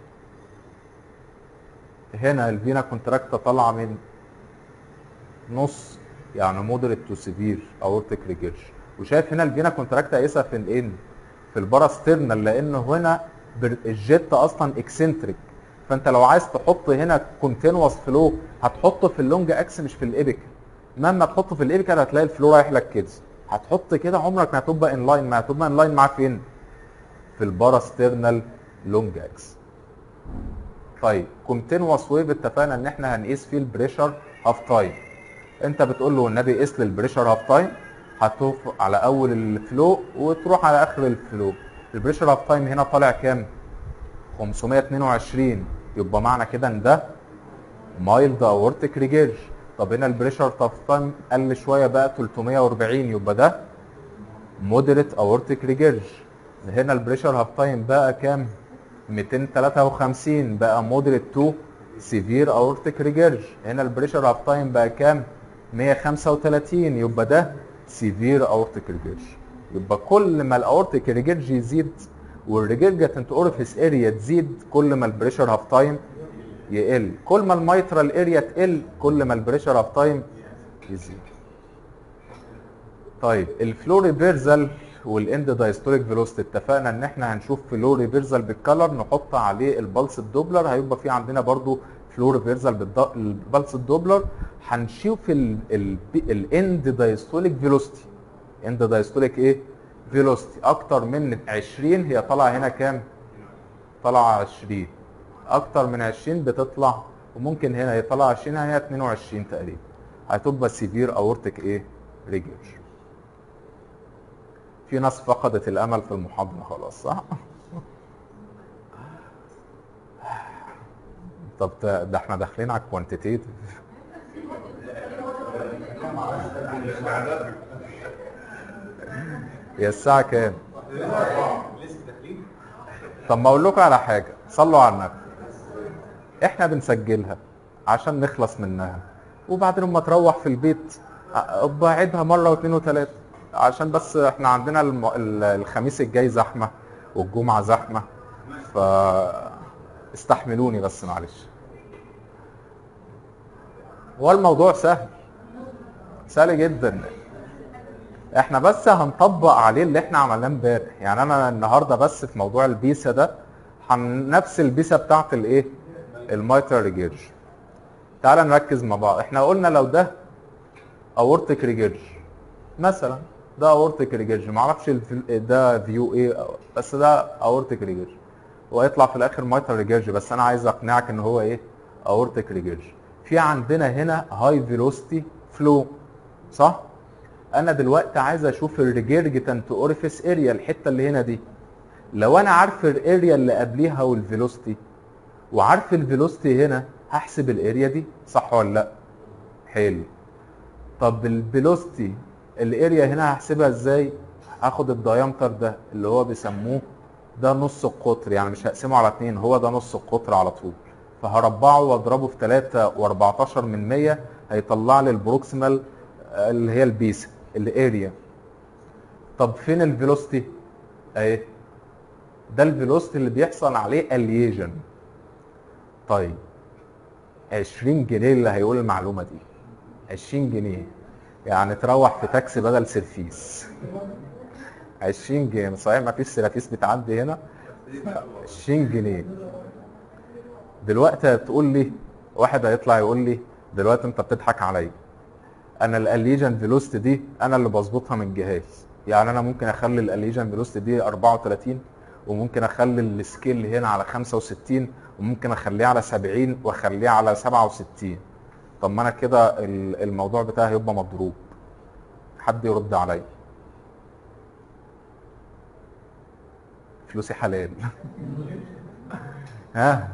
هنا الفينا كونتراكتا طالعه من نص يعني مودريت تو سيفير اورتيك ريجيرش وشايف هنا الفينا كونتراكتا قايسها في الان في الباراسترنال لان هنا الجيت اصلا اكسنتريك فانت لو عايز تحط هنا كونتينوس فلو هتحطه في اللونج اكس مش في الابيكال مهما تحطه في الابيكال هتلاقي الفلو رايح لك كده هتحط كده عمرك ما هتبقى ان لاين ما هتبقى ان لاين معاه فين في الباراسترنال لونج اكس طيب كونتينوس ويف اتفقنا ان احنا هنقيس فيه البريشر هاف تايم انت بتقول له النبي قيس لي البريشر هاف تايم هتقف على اول الفلو وتروح على اخر الفلو البريشر هاف تايم هنا طالع كام 522 يبقى معنى كده ان ده مايلد اورتيك ريجيرج طب هنا البريشر هاف تايم قل شويه بقى 340 يبقى ده مودريت اورتيك ريجيرج هنا البريشر هاف تايم بقى كام 253 بقى مودريت تو سيفير اورتيك ريجيرج هنا البريشر هاف تايم بقى كام 135 يبقى ده سيفير اورتيك ريجيرج يبقى كل ما الاورتيك ريجيرج يزيد والريجرجيتنت اورفيس اريا تزيد كل ما البريشر هاف تايم يقل كل ما الميترال اريا تقل كل ما البريشر هاف تايم يزيد طيب الفلو ريفيرزال والاند دايستوليك فيلوسيتي اتفقنا ان احنا هنشوف فلو ريفيرزال بالكلر نحط عليه البلس الدوبلر هيبقى في عندنا برضو فلو ريفيرزال بالبلس الدوبلر هنشوف الاند دايستوليك فيلوسيتي اند دايستوليك ايه فيلوسيتي اكتر من 20 هي طالعه هنا كام طالعه 20 اكتر من 20 بتطلع وممكن هنا هي طالعه 20 هي 22 تقريبا هتبقى سيفير اورتيك ايه ريجيرش في ناس فقدت الامل في المحاضره خلاص صح طب ده احنا داخلين على الكوانتيتيف هي الساعة كام؟ طب ما اقول لكم على حاجة صلوا على النبي احنا بنسجلها عشان نخلص منها وبعدين لما تروح في البيت بعدها مرة واثنين وثلاثة عشان بس احنا عندنا الم... الخميس الجاي زحمة والجمعة زحمة ف استحملوني بس معلش هو الموضوع سهل سهل جدا احنا بس هنطبق عليه اللي احنا عملناه امبارح يعني انا النهارده بس في موضوع البيسا ده هن نفس البيسا بتاعت الايه المايترال ريجيرج تعال نركز مع بعض احنا قلنا لو ده اورتيك ريجيرج مثلا ده اورتيك ريجيرج معرفش ده فيو ايه بس ده اورتيك ريجيرج وهيطلع في الاخر مايترال ريجيرج بس انا عايز اقنعك ان هو ايه اورتيك ريجيرج في عندنا هنا هاي فيلوسيتي فلو صح انا دلوقتي عايز اشوف الريجيرجيتنت اوريفيس اريا الحته اللي هنا دي لو انا عارف الاريا اللي قبليها والفيلوسيتي وعارف الفيلوسيتي هنا هحسب الاريا دي صح ولا لا حلو طب الفيلوسيتي الاريا هنا هحسبها ازاي هاخد الدايمتر ده اللي هو بيسموه ده نص القطر يعني مش هقسمه على اتنين هو ده نص القطر على طول فهربعه واضربه في 3 و14 من 100 هيطلع لي البروكسيمال اللي هي البيس الاريا طب فين الفيلوسيتي اهي ده الفيلوسيتي اللي بيحصل عليه اليجن طيب 20 جنيه اللي هيقول المعلومه دي 20 جنيه يعني تروح في تاكسي بدل سيرفيس 20 جنيه صحيح ما فيش سيرافيس بتعدي هنا 20 جنيه دلوقتي هتقول لي واحد هيطلع يقول لي دلوقتي انت بتضحك عليا انا الاليجن فيلوسيتي دي انا اللي بظبطها من الجهاز يعني انا ممكن اخلي الاليجن فيلوسيتي دي 34 وممكن اخلي السكيل هنا على 65 وممكن اخليه على 70 واخليه على 67 طب ما انا كده الموضوع بتاعي هيبقى مضروب حد يرد عليا فلوسي حلال ها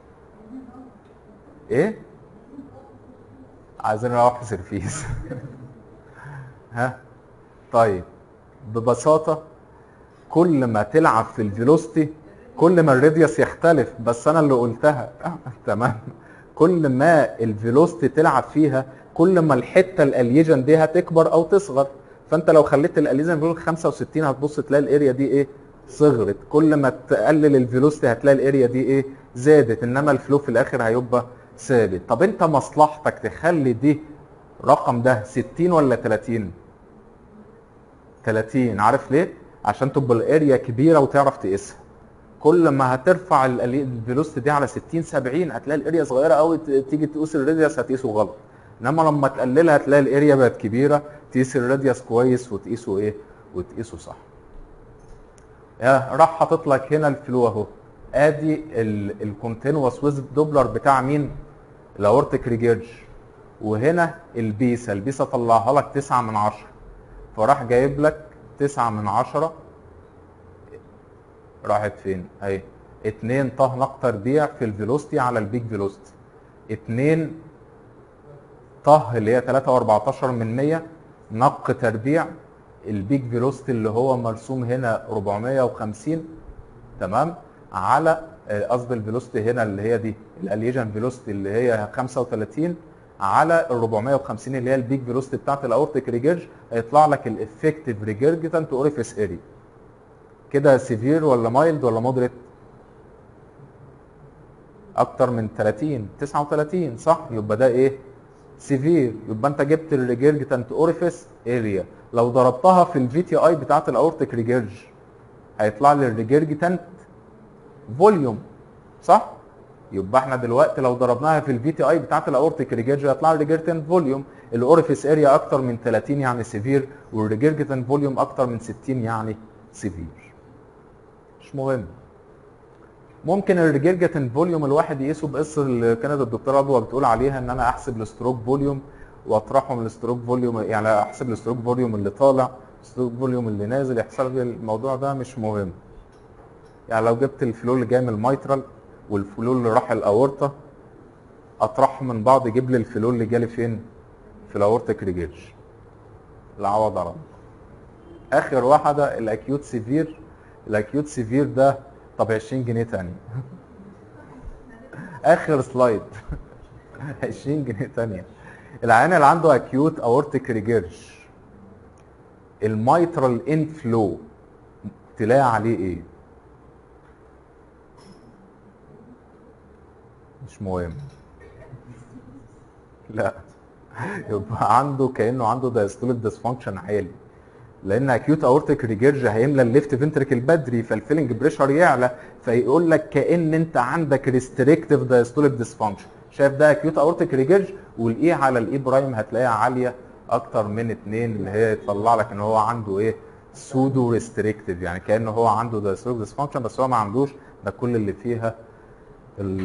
ايه عايزين نروح في سيرفيس ها طيب ببساطة كل ما تلعب في الفيلوستي كل ما الراديوس يختلف بس انا اللي قلتها تمام كل ما الفيلوستي تلعب فيها كل ما الحته الاليجن دي هتكبر او تصغر فانت لو خليت الاليجن بيقول 65 هتبص تلاقي الاريا دي ايه صغرت كل ما تقلل الفيلوستي هتلاقي الاريا دي ايه زادت انما الفلو في الاخر هيبقى ثابت طب انت مصلحتك تخلي دي رقم ده 60 ولا 30 30 عارف ليه عشان تبقى الاريا كبيره وتعرف تقيسها كل ما هترفع الفيلوستي دي على 60 70 هتلاقي الاريا صغيره قوي تيجي تقيس الراديوس هتقيسه غلط انما لما تقللها هتلاقي الاريا بقت كبيره تقيس الراديوس كويس وتقيسه ايه وتقيسه صح يا راح حاطط لك هنا الفلو اهو ادي الكونتينوس ويز دوبلر بتاع مين الاورتيك ريجيرج وهنا البيسا البيسا طلعها لك 9 من 10 فراح جايب لك 9 من 10 راحت فين اهي 2 طه نق تربيع في الفيلوستي على البيك فيلوستي 2 طه اللي هي 3 و14 من 100 نق تربيع البيك فيلوستي اللي هو مرسوم هنا 450 تمام على قصد الفيلوستي هنا اللي هي دي الاليجن فيلوستي اللي هي 35 على ال 450 اللي هي البيك فيلوستي بتاعت الاورتيك ريجيرج هيطلع لك الافكتيف ريجيرجيتنت اوريفيس اريا كده سيفير ولا مايلد ولا مودريت اكتر من 30 39 صح يبقى ده ايه سيفير يبقى انت جبت الريجيرجيتنت اوريفيس اريا لو ضربتها في الفي تي اي بتاعت الاورتيك ريجيرج هيطلع لي الريجيرجيتنت فوليوم صح يبقى احنا دلوقتي لو ضربناها في الفي تي اي بتاعت الاورتيك ريجيرج هيطلع الريجيرجيتنت فوليوم الاوريفيس اريا اكتر من 30 يعني سيفير والريجيرجيتنت فوليوم اكتر من 60 يعني سيفير مش مهم ممكن الريجيرجيتنت فوليوم الواحد يقيسه بقص اللي كانت الدكتوره عضوه بتقول عليها ان انا احسب الستروك فوليوم واطرحه من الستروك فوليوم يعني احسب الستروك فوليوم اللي طالع الستروك فوليوم اللي نازل يحصل لي الموضوع ده مش مهم يعني لو جبت الفلو اللي جاي من الميترال والفلو اللي راح الاورطه اطرحهم من بعض يجيب لي الفلو اللي جالي فين في الاورتيك ريجيرج العوض على اخر واحده الاكيوت سيفير الاكيوت سيفير ده طب 20 جنيه تاني اخر سلايد 20 جنيه تانية العيان اللي عنده اكيوت اورتيك ريجيرج الميترال انفلو تلاقي عليه ايه مش مهم لا يبقى عنده كانه عنده دايستوليك ديسفانكشن عالي لان اكيوت اورتيك ريجيرج هيملى الليفت فنتريكل بدري فالفيلنج بريشر يعلى فيقول لك كان انت عندك ريستريكتيف دايستوليك ديسفانكشن شايف ده اكيوت اورتيك ريجيرج والاي على الاي برايم هتلاقيها عاليه اكتر من اتنين اللي هي تطلع لك ان هو عنده ايه سودو ريستريكتيف يعني كانه هو عنده دايستوليك ديسفانكشن بس هو ما عندوش ده كل اللي فيها ال...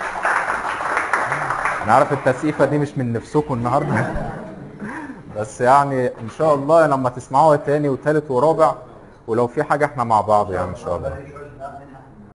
انا عارف التسقيفه دي مش من نفسكم النهارده بس يعني ان شاء الله لما تسمعوها تاني وتالت ورابع ولو في حاجه احنا مع بعض يعني ان شاء الله